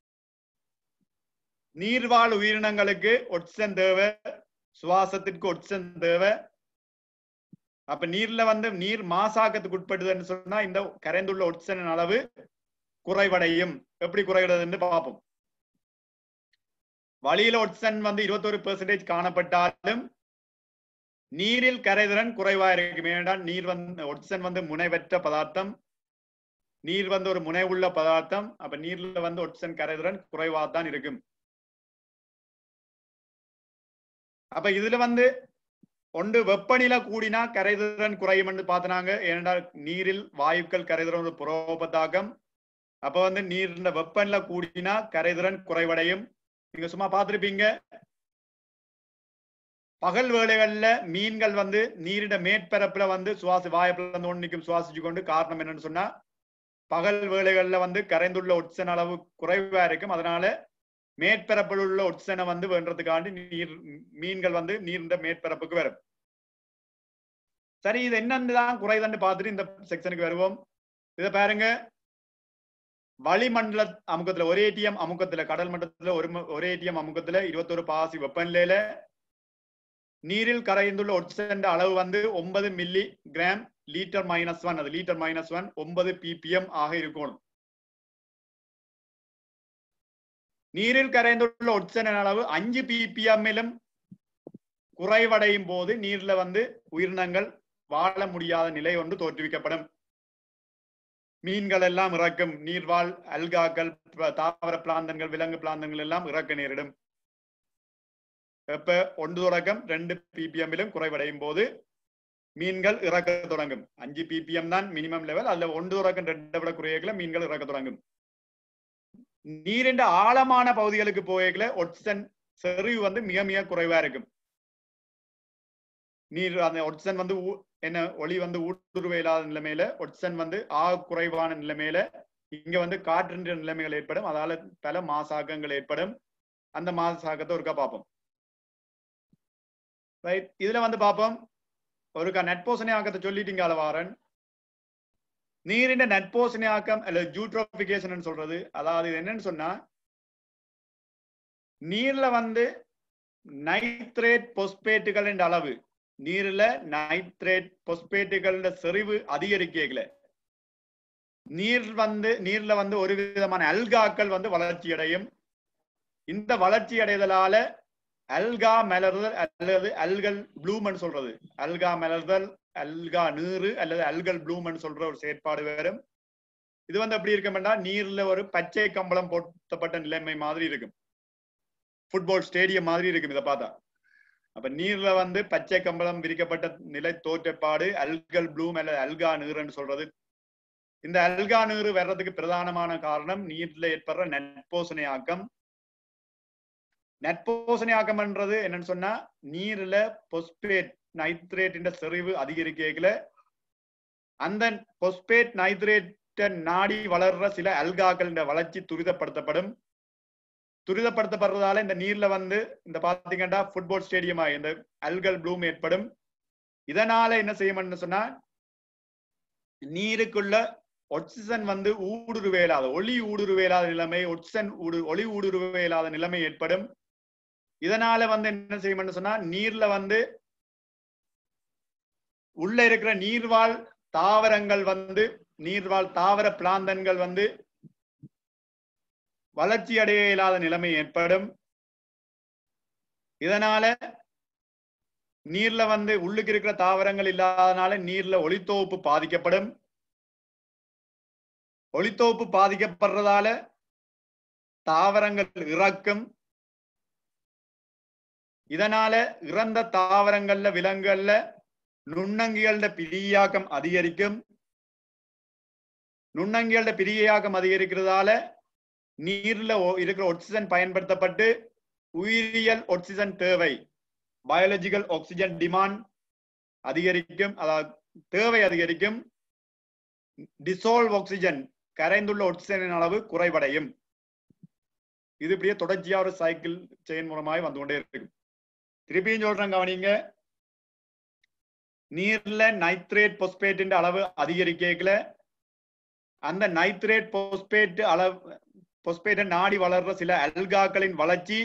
Speaker 1: நீர்வாழ் உயிரினங்களுக்கு ஒட்சன் தேவை சுவாசத்திற்கு ஒட்சன் தேவை அப்ப நீர்ல வந்து நீர் மாசாக்கத்துக்கு உட்படுதுன்னு சொன்னா இந்த கரைந்துள்ள ஒட்சனின் அளவு குறைவடையும் எப்படி குறைகிறதுன்னு பார்ப்போம் வழியில ஒட்சன் வந்து இருபத்தொரு பெர்சன்டேஜ் காணப்பட்டாலும் நீரில் கரைதிறன் குறைவா இருக்கும் ஏனென்றால் நீர் வந்து ஒட்சன் வந்து முனைவற்ற பதார்த்தம் நீர் வந்து ஒரு முனைவுள்ள பதார்த்தம் அப்ப நீர்ல வந்து ஒட்சன் கரைதிறன் குறைவா தான் இருக்கும் அப்ப இதுல வந்து ஒன்று வெப்பநிலை கூடினா கரைதிறன் குறையும் என்று பார்த்தனாங்க ஏனென்றால் நீரில் வாயுக்கள் கரைதிறன் ஒரு புரோபத்தாக்கம் அப்ப வந்து நீர்ல வெப்பநிலை கூடினா கரைதிறன் குறைவடையும் நீங்க சும்மா பார்த்திருப்பீங்க பகல் வேளைகள்ல மீன்கள் வந்து நீரிட மேற்பரப்புல வந்து சுவாசி வாயப்புல வந்து நிற்கும் சுவாசிச்சு கொண்டு காரணம் என்னன்னு சொன்னா பகல் வேளைகள்ல வந்து கரைந்துள்ள ஒட்சன் அளவு குறைவா இருக்கும் அதனால மேற்பரப்பில் உள்ள ஒட்சனை வந்து வேண்டதுக்காண்டி நீர் மீன்கள் வந்து நீர்ந்த மேற்பரப்புக்கு வரும் சரி இது என்னன்னு குறைதன்னு பார்த்துட்டு இந்த செக்ஷனுக்கு வருவோம் இதை பாருங்க வளிமண்டல அமுக்கத்துல ஒரே ஏடிஎம் அமுக்கத்துல கடல் மட்டத்துல ஒரு ம- ஒரே ஏடிஎம் அமுக்கத்துல இருபத்தொரு பாசி வெப்பநிலையில நீரில் கரைந்துள்ள ஒட்சன் அளவு வந்து ஒன்பது milligram litre minus one அது லீட்டர் மைனஸ் ஒன் ஒன்பது பிபிஎம் ஆக இருக்கணும் நீரில் கரைந்துள்ள ஒட்சனின் அளவு அஞ்சு பிபிஎம்மிலும் குறைவடையும் போது நீர்ல வந்து உயிரினங்கள் வாழ முடியாத நிலை ஒன்று தோற்றுவிக்கப்படும் மீன்கள் எல்லாம் இறக்கும் நீர்வாழ் அல்காக்கள் ப- தாவர பிளாந்தங்கள் விலங்கு பிளாந்தங்கள் எல்லாம் இறக்க நேரிடும் வெப்ப ஒன்று தொடக்கம் ரெண்டு பிபிஎம்மிலும் குறைவடையும் போது மீன்கள் இறக்க தொடங்கும் அஞ்சு பிபிஎம் தான் மினிமம் லெவல் அதுல ஒன்று தொடக்கம் ரெண்டை விட குறையக்கல மீன்கள் இறக்க தொடங்கும் நீரின் ஆழமான பகுதிகளுக்கு போகல ஒட்சன் செறிவு வந்து மிக மிக குறைவா இருக்கும் நீர் அந்த ஒட்சன் வந்து ஊ- என்ன ஒளி வந்து ஊடுருவ இல்லாத நிலைமையில ஒட்சன் வந்து ஆக குறைவான நிலைமையில இங்க வந்து காற்றின்ற நிலைமைகள் ஏற்படும் அதால பல மாசாக்கங்கள் ஏற்படும் அந்த மாசாக்கத்தை ஒருக்கா பார்ப்போம் ரைட் இதுல வந்து பார்ப்போம் ஒருக்கா நட்போசனை ஆக்கத்தை சொல்லிட்டீங்க அளவாரன் நீரின் நட்போசனை ஆக்கம் அல்லது ஜூட்ரோபிகேஷன் சொல்றது அதாவது இது என்னன்னு சொன்னா நீர்ல வந்து நைட்ரேட் பொஸ்பேட்டுகளின் அளவு நீர்ல நைட்ரேட் பொஸ்பேட்டுகள செறிவு அதிகரிக்கல நீர் வந்து நீர்ல வந்து ஒரு விதமான அல்காக்கள் வந்து வளர்ச்சி அடையும் இந்த வளர்ச்சி அடைதலால அல்கா மலர்தல் அல்லது அல்கல் ப்ளூமன் சொல்றது அல்கா மலர்தல் அல்கா நீரு அல்லது அல்கல் ப்ளூமன் சொல்ற ஒரு செயற்பாடு வரும் இது வந்து எப்படி இருக்கும்னா நீர்ல ஒரு பச்சை கம்பளம் போட்டப்பட்ட நிலைமை மாதிரி இருக்கும் ஃபுட்பால் ஸ்டேடியம் மாதிரி இருக்கும் இதை பார்த்தா அப்ப நீர்ல வந்து பச்சை கம்பளம் விரிக்கப்பட்ட நிலை தோற்றப்பாடு அல்கல் ப்ளூம் அல்லது அல்கா நீருன்னு சொல்றது இந்த அல்கா நீர் வர்றதுக்கு பிரதானமான காரணம் நீர்ல ஏற்படுற நட்போசனை ஆக்கம் நட்போசனை ஆக்கம்ன்றது என்னன்னு சொன்னா நீர்ல பொஸ்பேட் நைட்ரேட் செறிவு அதிகரிக்கல அந்த பொஸ்பேட் நைட்ரேட் நீர்த்த நாடி வளர்ற சில அல்காக்களின் வளர்ச்சி துரிதப்படுத்தப்படும் துரிதப்படுத்தப்படுறதால இந்த நீர்ல வந்து இந்த பாத்தீங்கன்னா ஃபுட்பால் ஸ்டேடியமா இந்த அல்கல் ப்ளூம் ஏற்படும் இதனால என்ன செய்யணும்னு சொன்னா நீருக்குள்ள ஒட்சிசன் வந்து ஊடுருவ இயலாத ஒளி ஊடுருவ இயலாத நிலைமை ஒட்சிசன் ஊடு ஒளி ஊடுருவ இயலாத நிலைமை ஏற்படும் இதனால வந்து என்ன செய்யணும்னு சொன்னா நீர்ல வந்து உள்ள இருக்கிற நீர்வாழ் தாவரங்கள் வந்து நீர்வாழ் தாவர பிளாந்தன்கள் வந்து வளர்ச்சி அடைய இயலாத நிலைமை ஏற்படும் இதனால நீர்ல வந்து உள்ளுக்கு இருக்கிற தாவரங்கள் இல்லாதனால நீர்ல ஒளித்தொகுப்பு பாதிக்கப்படும் ஒளித்தொகுப்பு பாதிக்கப்படுறதால தாவரங்கள் இறக்கும் இதனால இறந்த தாவரங்கள்ல விலங்குகள்ல நுண்ணங்கிகள பிரியாக்கம் அதிகரிக்கும் நுண்ணங்கிகள பிரியாக்கம் அதிகரிக்கிறதால நீர்ல ஒ- இருக்கிற ஒக்சிஜன் பயன்படுத்தப்பட்டு உயிரியல் ஒக்சிஜன் தேவை பயாலஜிக்கல் ஆக்சிஜன் டிமாண்ட் அதிகரிக்கும் அதாவது தேவை அதிகரிக்கும் டிசால்வ் ஆக்சிஜன் கரைந்துள்ள ஆக்சிஜனின் அளவு குறைவடையும் இது இப்படியே தொடர்ச்சியா ஒரு சைக்கிள் செயின் மூலமாய் வந்து கொண்டே இருக்கு திருப்பியும் சொல்றேன் கவனிங்க நீர்ல நைட்ரேட் பொஸ்பேட்டின் அளவு அதிகரிக்கல அந்த நைட்ரேட் பொஸ்பேட் அளவு பொஸ்பேட்டை நாடி வளர்ற சில அல்காக்களின் வளர்ச்சி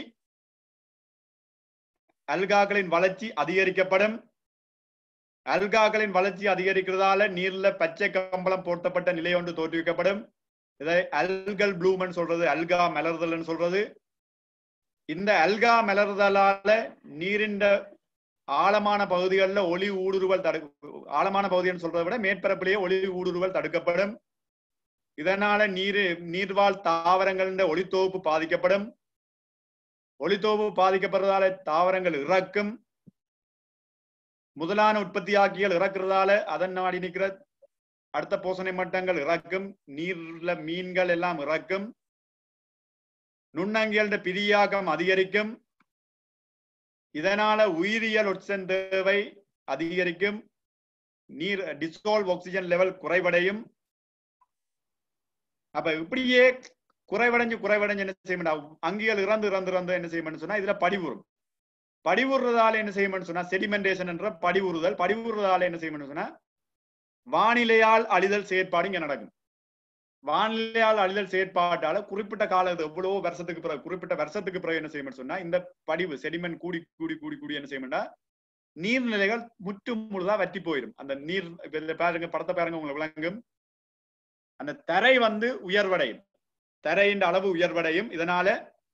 Speaker 1: அல்காக்களின் வளர்ச்சி அதிகரிக்கப்படும் அல்காக்களின் வளர்ச்சி அதிகரிக்கிறதால நீர்ல பச்சை கம்பளம் போர்த்தப்பட்ட நிலை ஒன்று தோற்றுவிக்கப்படும் இதை அல்கல் ப்ளூமன் சொல்றது அல்கா மலர்தல்னு சொல்றது இந்த அல்கா மலர்தலால நீரின் ஆழமான பகுதிகளில் ஒளி ஊடுருவல் தடு ஆழமான பகுதின்னு சொல்றதை விட மேற்பரப்பிலேயே ஒளி ஊடுருவல் தடுக்கப்படும் இதனால நீர் நீர்வாழ் தாவரங்களின் ஒளித்தொகுப்பு பாதிக்கப்படும் ஒளித்தொகுப்பு பாதிக்கப்படுறதால தாவரங்கள் இறக்கும் முதலான உற்பத்தியாக்கிகள் இறக்குறதால அதன் நாடி நிற்கிற அடுத்த போசனை மட்டங்கள் இறக்கும் நீர்ல மீன்கள் எல்லாம் இறக்கும் நுண்ணங்கிகள பிரியாக்கம் அதிகரிக்கும் இதனால உயிரியல் ஒட்சன் தேவை அதிகரிக்கும் நீர் டிசால்வ் ஆக்சிஜன் லெவல் குறைவடையும் அப்ப இப்படியே குறைவடைஞ்சு குறைவடைஞ்சு என்ன செய்யணும் அங்கிகள் இறந்து இறந்து இறந்து என்ன செய்யணும்னு சொன்னா இதுல படிவுறும் படிவுறதால என்ன செய்யணும்னு சொன்னா செடிமெண்டேஷன் என்ற படிவுறுதல் படிவுறதால என்ன செய்யணும்னு சொன்னா வானிலையால் அழிதல் செயற்பாடு இங்க நடக்கும் வானிலையால் அழிதல் செயற்பாட்டால குறிப்பிட்ட கால எவ்வளவோ வருஷத்துக்கு பிறகு குறிப்பிட்ட வருஷத்துக்கு பிறகு என்ன செய்யணும்னு சொன்னா இந்த படிவு செடிமெண்ட் கூடி கூடி கூடி கூடி என்ன செய்யணும்னா நீர்நிலைகள் முற்று முழுதா வற்றி போயிடும் அந்த நீர் இப்ப இதுல பாருங்க படத்தை பாருங்க உங்களுக்கு விளங்கும் அந்த தரை வந்து உயர்வடையும் தரையின் அளவு உயர்வடையும் இதனால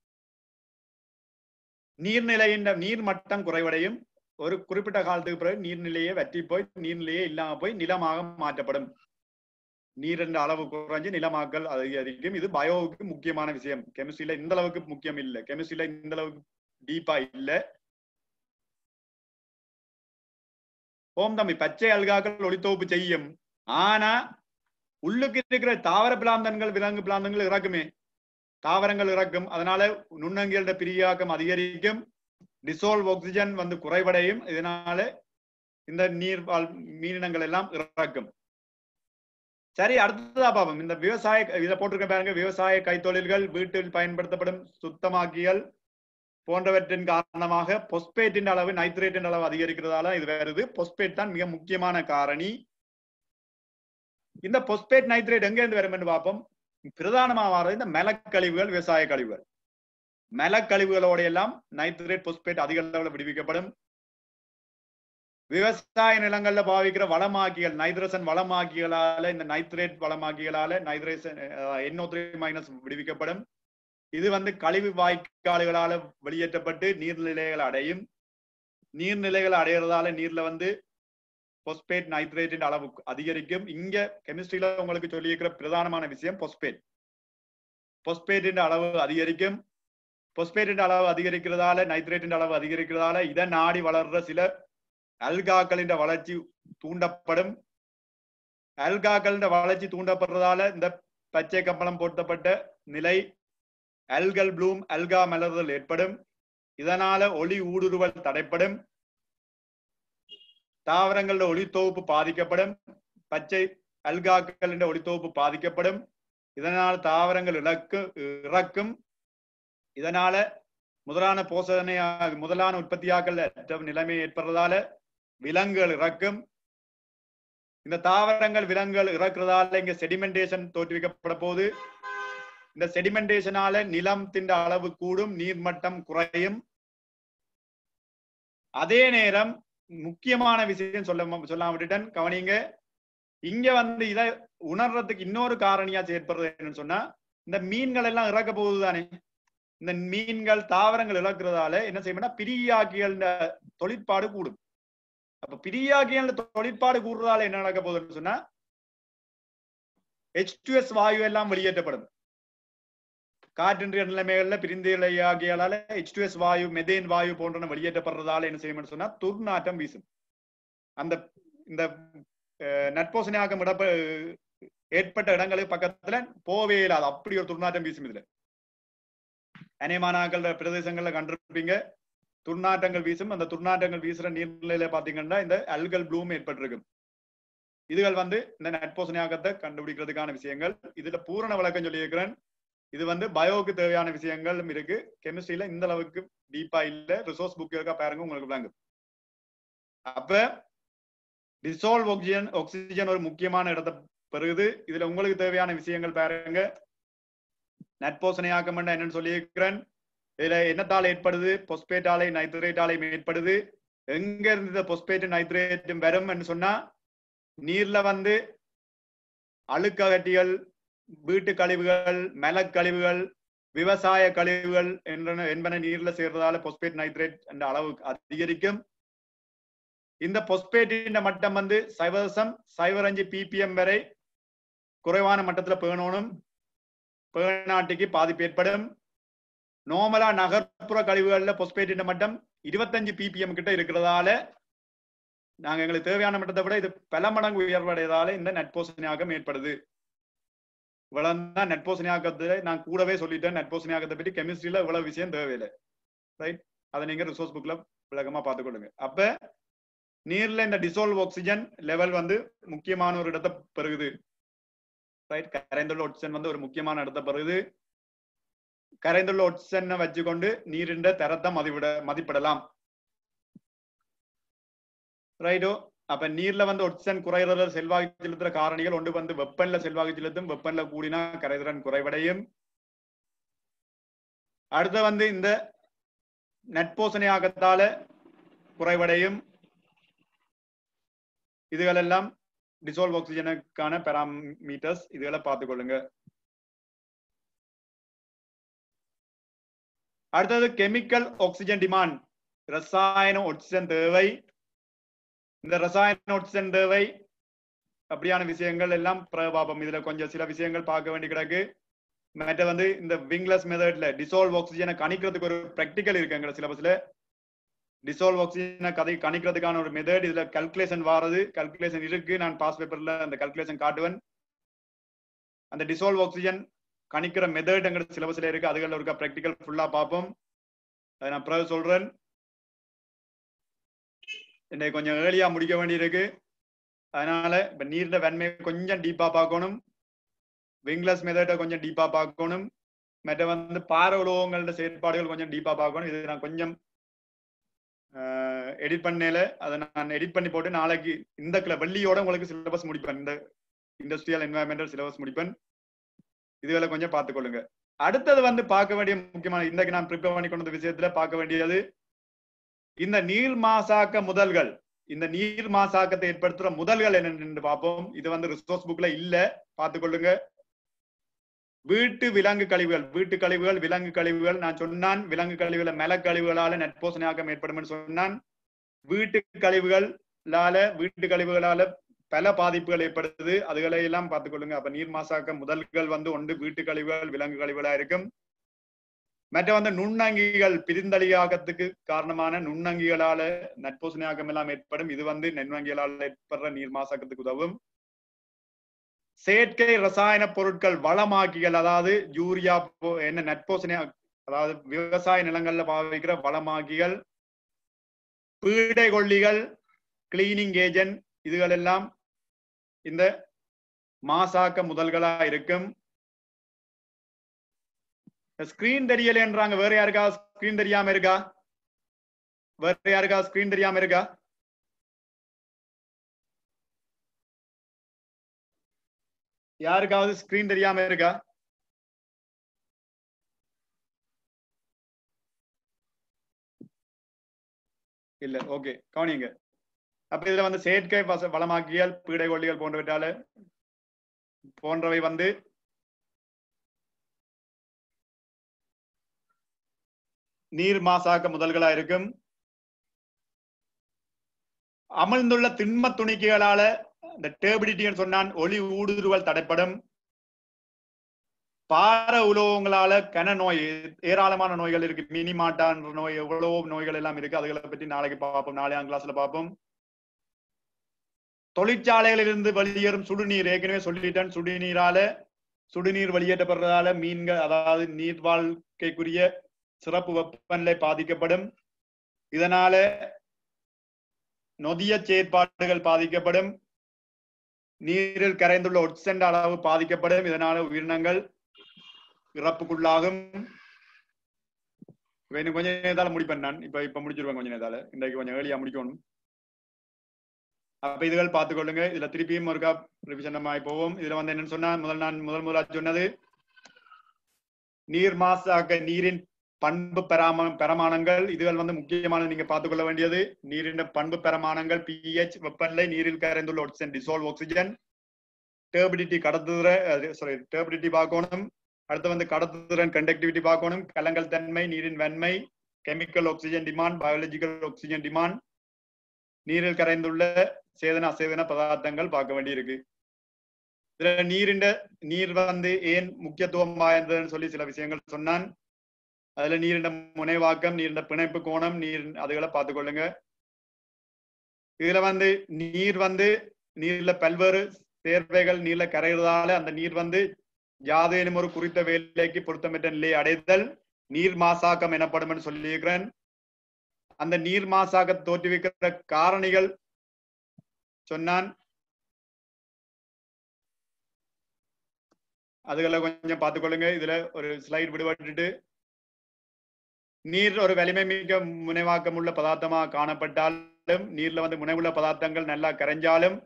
Speaker 1: நீர்நிலையின் நீர் மட்டம் குறைவடையும் ஒரு குறிப்பிட்ட காலத்துக்கு பிறகு நீர்நிலையே வற்றி போய் நீர்நிலையே இல்லாம போய் நிலமாக மாற்றப்படும் நீரின் அளவு குறைஞ்சு நிலமாக்கல் அதிகரிக்கும் இது பயோவுக்கு முக்கியமான விஷயம் கெமிஸ்ட்ரியில இந்த அளவுக்கு முக்கியம் இல்ல கெமிஸ்ட்ரியில இந்த அளவுக்கு டீப்பா இல்ல ஓம் தம்பி பச்சை அல்காக்கள் ஒளித்தொகுப்பு செய்யும் ஆனா உள்ளுக்கு இருக்கிற தாவர பிளாந்தன்கள் விலங்கு பிளாந்தன்கள் இறக்குமே தாவரங்கள் இறக்கும் அதனால நுண்ணங்கிகளோட பிரியாக்கம் அதிகரிக்கும் டிசால்வ் ஆக்சிஜன் வந்து குறைவடையும் இதனால இந்த நீர் வாழ் மீனினங்கள் எல்லாம் இறக்கும் சரி அடுத்ததா பாப்போம் இந்த விவசாய இதை போட்டிருக்க பாருங்க விவசாய கைத்தொழில்கள் வீட்டில் பயன்படுத்தப்படும் சுத்தமாக்கியல் போன்றவற்றின் காரணமாக பொஸ்பேட்டின் அளவு நைட்ரேட்டின் அளவு அதிகரிக்கிறதால இது வருது பொஸ்பேட் தான் மிக முக்கியமான காரணி இந்த பொஸ்பேட் நைட்ரேட் எங்க இருந்து வரும் என்று பார்ப்போம் பிரதானமா வர்றது இந்த மலக்கழிவுகள் விவசாய கழிவுகள் மலக்கழிவுகளோட எல்லாம் நைட்ரேட் பொஸ்பேட் அதிக அளவில் விடுவிக்கப்படும் விவசாய நிலங்கள்ல பாவிக்கிற வளமாக்கிகள் நைட்ரசன் வளமாக்கிகளால இந்த நைட்ரேட் வளமாக்கிகளால நைட்ரேசன் என்ஓ த்ரீ மைனஸ் விடுவிக்கப்படும் இது வந்து கழிவு வாய்க்கால்களால வெளியேற்றப்பட்டு நீர்நிலைகள் அடையும் நீர்நிலைகள் அடையிறதால நீர்ல வந்து பொஸ்பேட் நைட்ரேட்டின் அளவு அதிகரிக்கும் இங்க கெமிஸ்ட்ரியில உங்களுக்கு சொல்லியிருக்கிற பிரதானமான விஷயம் பொஸ்பேட் பொஸ்பேட்டின் அளவு அதிகரிக்கும் பொஸ்பேட்டின் அளவு அதிகரிக்கிறதால நைட்ரேட்டின் அளவு அதிகரிக்கிறதால இதை நாடி வளர்ற சில அல்காக்களின் வளர்ச்சி தூண்டப்படும் அல்காக்களின் வளர்ச்சி தூண்டப்படுறதால இந்த பச்சை கம்பளம் போர்த்தப்பட்ட நிலை அல்கல் ப்ளூம் அல்கா மலர்தல் ஏற்படும் இதனால ஒளி ஊடுருவல் தடைப்படும் தாவரங்களோட ஒளி தொகுப்பு பாதிக்கப்படும் பச்சை அல்காக்களின் ஒளித்தொகுப்பு பாதிக்கப்படும் இதனால் தாவரங்கள் இழக்கு இறக்கும் இதனால முதலான போசனை முதலான உற்பத்தியாக்கள் அற்ற நிலைமை ஏற்படுறதால விலங்குகள் இறக்கும் இந்த தாவரங்கள் விலங்குகள் இறக்குறதால இங்க செடிமெண்டேஷன் தோற்றுவிக்கப்பட போது இந்த செடிமெண்டேஷனால நிலத்தின் அளவு கூடும் நீர்மட்டம் குறையும் அதே நேரம் முக்கியமான விஷயம் சொல்ல சொல்லாம விட்டுட்டேன் கவனிங்க இங்க வந்து இதை உணர்றதுக்கு இன்னொரு காரணியா செயற்படுறது என்னன்னு சொன்னா இந்த மீன்கள் எல்லாம் இறக்க போகுது தானே இந்த மீன்கள் தாவரங்கள் இழக்கிறதால என்ன செய்யணும்னா பிரியாக்கிகள் தொழிற்பாடு கூடும் அப்ப பிரியாக்கிகள் தொழிற்பாடு கூடுறதால என்ன நடக்க போகுதுன்னு சொன்னா எச் வாயு எல்லாம் வெளியேற்றப்படும் காற்றின்ற நிலைமைகள்ல பிரிந்திலையாகியால எச் வாயு மெதேன் வாயு போன்றன வெளியேற்றப்படுறதால என்ன செய்யணும்னு சொன்னா துர்நாற்றம் வீசும் அந்த இந்த நட்போசனையாக்கம் இடப்ப ஏற்பட்ட இடங்களுக்கு பக்கத்துல போவே இல்லாது அப்படி ஒரு துர்நாற்றம் வீசும் இதுல அநேமானாக்கள் பிரதேசங்கள்ல கண்டிருப்பீங்க துர்நாற்றங்கள் வீசும் அந்த துர்நாற்றங்கள் வீசுற நீர்நிலையில பாத்தீங்கன்னா இந்த அல்கல் ப்ளூம் ஏற்பட்டிருக்கும் இதுகள் வந்து இந்த நட்போசனையாக்கத்தை கண்டுபிடிக்கிறதுக்கான விஷயங்கள் இதுல பூரண விளக்கம் சொல்லியிருக்கிறேன் இது வந்து பயோக்கு தேவையான விஷயங்களும் இருக்கு கெமிஸ்ட்ரியில இந்த அளவுக்கு டீப்பா இல்ல ரிசோர்ஸ் புக் இருக்கா பாருங்க உங்களுக்கு விளங்கும் அப்ப டிசால்வ் ஆக்சிஜன் ஆக்சிஜன் ஒரு முக்கியமான இடத்தை பெறுகுது இதுல உங்களுக்கு தேவையான விஷயங்கள் பாருங்க நட்போசனையாக்கம் என்னன்னு சொல்லியிருக்கிறேன் இதுல என்னத்தால் ஏற்படுது பொஸ்பேட் ஆலை நைட்ரேட் ஆலை ஏற்படுது எங்க இருந்து இந்த பொஸ்பேட் நைட்ரேட்டும் வரும் சொன்னா நீர்ல வந்து அழுக்ககட்டிகள் வீட்டு கழிவுகள் மலக்கழிவுகள் விவசாய கழிவுகள் என்ற என்பன நீர்ல சேர்றதால பொஸ்பேட் நைட்ரேட் என்ற அளவு அதிகரிக்கும் இந்த பொஸ்பேட்டின் மட்டம் வந்து சைவசம் சைவர் அஞ்சு பிபிஎம் வரை குறைவான மட்டத்துல பேணணும் பேணாட்டிக்கு பாதிப்பு ஏற்படும் நோமலா நகர்ப்புற கழிவுகள்ல பொஸ்பேட்டின் மட்டம் இருபத்தஞ்சு பிபிஎம் கிட்ட இருக்கிறதால நாங்க எங்களுக்கு தேவையான மட்டத்தை விட இது பல மடங்கு உயர்வடையதால இந்த நட்போசனையாகம் ஏற்படுது இவ்வளவுதான் நட்போசனையாக்கத்தை நான் கூடவே சொல்லிட்டேன் நட்போசனையாக்கத்தை பற்றி கெமிஸ்ட்ரியில இவ்வளவு விஷயம் தேவையில்லை ரைட் அதை நீங்க ரிசோர்ஸ் புக்ல விளக்கமா பார்த்துக்கொள்ளுங்க அப்ப நீர்ல இந்த டிசால்வ் ஆக்சிஜன் லெவல் வந்து முக்கியமான ஒரு இடத்தை பெறுகுது ரைட் கரைந்துள்ள ஆக்சிஜன் வந்து ஒரு முக்கியமான இடத்தை பெறுகுது கரைந்துள்ள ஆக்சிஜனை வச்சுக்கொண்டு நீரின் தரத்தை மதிப்பிட மதிப்பிடலாம் ரைட்டோ அப்ப நீர்ல வந்து ஒட்சன் குறைறத செல்வாக்கு செலுத்துற காரணிகள் ஒன்று வந்து வெப்பன்ல செல்வாக்கு செலுத்தும் வெப்பன்ல கூடினா கரைதிறன் குறைவடையும் அடுத்து வந்து இந்த நட்போசனையாகத்தால குறைவடையும் இதுகளெல்லாம் டிசால்வ் ஆக்சிஜனுக்கான பெராமீட்டர்ஸ் இதுகளை பார்த்துக் கொள்ளுங்க அடுத்தது கெமிக்கல் ஆக்சிஜன் டிமாண்ட் ரசாயன ஆக்சிஜன் தேவை இந்த ரசாயன ஆக்சிஜன் தேவை அப்படியான விஷயங்கள் எல்லாம் பிரபாபம் இதுல கொஞ்சம் சில விஷயங்கள் பார்க்க வேண்டி கிடக்கு மற்ற வந்து இந்த விங்லஸ் மெத்தட்ல டிசால்வ் ஆக்சிஜனை கணிக்கிறதுக்கு ஒரு ப்ராக்டிக்கல் இருக்கு எங்க சிலபஸ்ல டிசால்வ் ஆக்சிஜனை கதை கணிக்கிறதுக்கான ஒரு மெத்தட் இதுல கல்குலேஷன் வாரது கல்குலேஷன் இருக்கு நான் பாஸ் பேப்பர்ல அந்த கல்குலேஷன் காட்டுவேன் அந்த டிசால்வ் ஆக்சிஜன் கணிக்கிற மெத்தட் எங்க சிலபஸ்ல இருக்கு அதுகள் இருக்க ப்ராக்டிக்கல் ஃபுல்லா பார்ப்போம் அதை நான் பிறகு சொல்றேன் என்னை கொஞ்சம் ஏர்லியா முடிக்க வேண்டியிருக்கு அதனால இப்ப நீர்ல வெண்மை கொஞ்சம் டீப்பா பார்க்கணும் விங்லஸ் மெத்தட்டை கொஞ்சம் டீப்பா பார்க்கணும் மற்ற வந்து பார உலோகங்களோட செயற்பாடுகள் கொஞ்சம் டீப்பா பார்க்கணும் இது நான் கொஞ்சம் எடிட் பண்ணல அதை நான் எடிட் பண்ணி போட்டு நாளைக்கு இந்த கிள வெள்ளியோட உங்களுக்கு சிலபஸ் முடிப்பேன் இந்த இண்டஸ்ட்ரியல் என்வாயன்மெண்டல் சிலபஸ் முடிப்பேன் இதுகளை கொஞ்சம் பார்த்துக்கொள்ளுங்க அடுத்தது வந்து பார்க்க வேண்டிய முக்கியமான இன்றைக்கு நான் ப்ரிப்பேர் பண்ணி கொண்ட விஷயத்துல பார்க்க வேண்டியது இந்த நீர் மாசாக்க முதல்கள் இந்த நீர் மாசாக்கத்தை ஏற்படுத்துற முதல்கள் என்னன்னு பார்ப்போம் இது வந்து ரிசோர்ஸ் புக்ல இல்ல பார்த்துக்கொள்ளுங்க வீட்டு விலங்கு கழிவுகள் வீட்டு கழிவுகள் விலங்கு கழிவுகள் நான் சொன்னான் விலங்கு கழிவுகளை மல கழிவுகளால நட்போசனையாக்கம் ஏற்படும் சொன்னான் வீட்டு கழிவுகளால வீட்டு கழிவுகளால பல பாதிப்புகள் ஏற்படுது அதுகளை எல்லாம் பார்த்துக்கொள்ளுங்க அப்ப நீர் மாசாக்க முதல்கள் வந்து ஒன்று வீட்டு கழிவுகள் விலங்கு கழிவுகளா இருக்கும் மற்ற வந்து நுண்ணங்கிகள் பிரிந்தளியாகத்துக்கு காரணமான நுண்ணங்கிகளால நட்போசனையாக்கம் எல்லாம் ஏற்படும் இது வந்து நெண்வங்கிகளால் ஏற்படுற நீர் மாசாக்கத்துக்கு உதவும் செயற்கை ரசாயன பொருட்கள் வளமாக்கிகள் அதாவது யூரியா என்ன நட்போசனை அதாவது விவசாய நிலங்கள்ல பாவிக்கிற வளமாக்கிகள் பீடை கொல்லிகள் கிளீனிங் ஏஜென்ட் இதுகள் எல்லாம் இந்த மாசாக்க முதல்களா இருக்கும் ஸ்கிரீன் தெரியலன்றாங்க வேற யாருக்கா ஸ்கிரீன் தெரியாம இருக்கா வேற யாருக்கா ஸ்கிரீன் தெரியாம இருக்கா யாருக்காவது ஸ்கிரீன் தெரியாம இருக்கா இல்ல ஓகே கவனிங்க அப்ப இதுல வந்து செயற்கை வச- வளமாக்கியல் பீடை கொல்லிகள் போன்றவற்றால போன்றவை வந்து நீர் மாசாக்க முதல்களா இருக்கும் அமிழ்ந்துள்ள திண்ம துணிக்கைகளால இந்த டேபிடிட்டின்னு சொன்னான் ஒளி ஊடுருவல் தடைப்படும் பார உலோகங்களால கன நோய் ஏராளமான நோய்கள் இருக்கு மினி மாட்டான்ற நோய் எவ்வளவோ நோய்கள் எல்லாம் இருக்கு அதுகளை பற்றி நாளைக்கு பார்ப்போம் நாளையாம் கிளாஸ்ல பார்ப்போம் தொழிற்சாலைகளிலிருந்து வெளியேறும் சுடுநீர் ஏற்கனவே சொல்லிட்டேன் சுடுநீரால சுடுநீர் வெளியேற்றப்படுறதால மீன்கள் அதாவது நீர் வாழ்க்கைக்குரிய சிறப்பு வெப்பநிலை பாதிக்கப்படும் இதனால நொதிய செயற்பாடுகள் பாதிக்கப்படும் நீரில் கரைந்துள்ள ஒட்சென்ட் அளவு பாதிக்கப்படும் இதனால உயிரினங்கள் இறப்புக்குள்ளாகும் இப்ப இன்னும் கொஞ்ச நேரத்தால முடிப்பேன் நான் இப்ப இப்ப முடிச்சிருவேன் கொஞ்ச நேரத்தால இன்றைக்கு கொஞ்சம் ஏர்லியா முடிக்கணும் அப்ப இதுகள் பார்த்துக்கொள்ளுங்க இதுல திருப்பியும் ஒருக்கா ரிவிஷன் ஆகி போவோம் இதுல வந்து என்னன்னு சொன்னா முதல் நான் முதல் முதலா சொன்னது நீர் மாசாக்க நீரின் பண்பு பெறாம பெறமானங்கள் இதுகள் வந்து முக்கியமான நீங்க பார்த்துக்கொள்ள வேண்டியது நீரின் பண்பு பெறமானங்கள் பிஹெச் வெப்பநிலை நீரில் கரைந்துள்ள ஒட்சன் டிசால்வ் ஆக்சிஜன் டேபிடிட்டி கடத்துற சாரி டேபிடிட்டி பார்க்கணும் அடுத்து வந்து கடத்துதிறன் கண்டக்டிவிட்டி பார்க்கணும் கலங்கல் தன்மை நீரின் வெண்மை chemical oxygen demand biological oxygen demand நீரில் கரைந்துள்ள சேதன அசேதன பதார்த்தங்கள் பார்க்க வேண்டியிருக்கு இதுல நீரின் நீர் வந்து ஏன் முக்கியத்துவம் வாய்ந்ததுன்னு சொல்லி சில விஷயங்கள் சொன்னான் அதுல நீரின் முனைவாக்கம் நீரின் பிணைப்பு கோணம் நீர் அதுகளை பார்த்துக்கொள்ளுங்க இதுல வந்து நீர் வந்து நீர்ல பல்வேறு சேர்வைகள் நீர்ல கரைகிறதால அந்த நீர் வந்து யாதேனும் ஒரு குறித்த வேலைக்கு பொருத்தமிட்ட நிலையை அடைதல் நீர் மாசாக்கம் எனப்படும் சொல்லியிருக்கிறேன் அந்த நீர் மாசாக தோற்றுவிக்கிற காரணிகள் சொன்னான் அதுகளை கொஞ்சம் பார்த்துக்கொள்ளுங்க இதுல ஒரு ஸ்லைட் விடுபட்டுட்டு நீர் ஒரு வலிமை மிக்க முனைவாக்கம் உள்ள பதார்த்தமா காணப்பட்டாலும் நீர்ல வந்து முனைவுள்ள பதார்த்தங்கள் நல்லா கரைஞ்சாலும்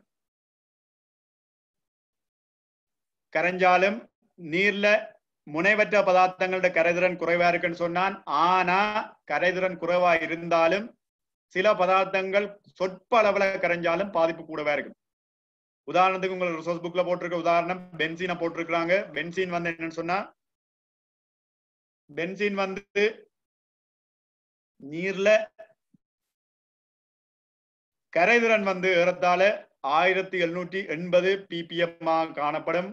Speaker 1: கரைஞ்சாலும் நீர்ல முனைவற்ற பதார்த்தங்களோட கரைதிறன் குறைவா இருக்குன்னு சொன்னான் ஆனா கரைதிறன் குறைவா இருந்தாலும் சில பதார்த்தங்கள் சொற்ப அளவுல கரைஞ்சாலும் பாதிப்பு கூடவா இருக்கும் உதாரணத்துக்கு உங்களுக்கு ரிசோர்ஸ் புக்ல போட்டிருக்க உதாரணம் பென்சீனை போட்டிருக்கிறாங்க பென்சீன் வந்து என்னன்னு சொன்னா பென்சீன் வந்து நீர்ல கரைதிறன் வந்து ஏறத்தாழ ஆயிரத்தி எழுநூற்றி எண்பது பிபிஎம் காணப்படும்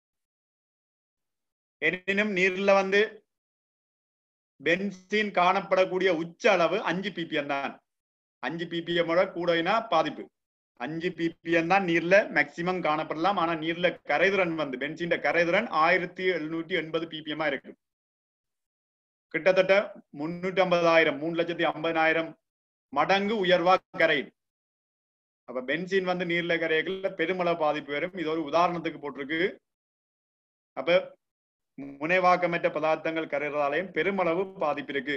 Speaker 1: எனினும் நீர்ல வந்து பென்சீன் காணப்படக்கூடிய உச்ச அளவு அஞ்சு பிபிஎம் தான் அஞ்சு பிபிஎம் கூடனா பாதிப்பு அஞ்சு பிபிஎம் தான் நீர்ல மேக்சிமம் காணப்படலாம் ஆனா நீர்ல கரைதிறன் வந்து பென்சீன் கரைதிறன் ஆயிரத்தி எழுநூற்றி எண்பது பிபிஎம்மா இருக்கு கிட்டத்தட்ட முன்னூற்றி ஐம்பதாயிரம் மூணு லட்சத்தி ஐம்பதாயிரம் மடங்கு உயர்வா கரையுது அப்ப பென்சீன் வந்து நீர்ல கரையக்கல பெருமளவு பாதிப்பு வரும் இது ஒரு உதாரணத்துக்கு போட்டிருக்கு அப்ப முனைவாக்கமற்ற பதார்த்தங்கள் கரைகிறதாலையும் பெருமளவு பாதிப்பு இருக்கு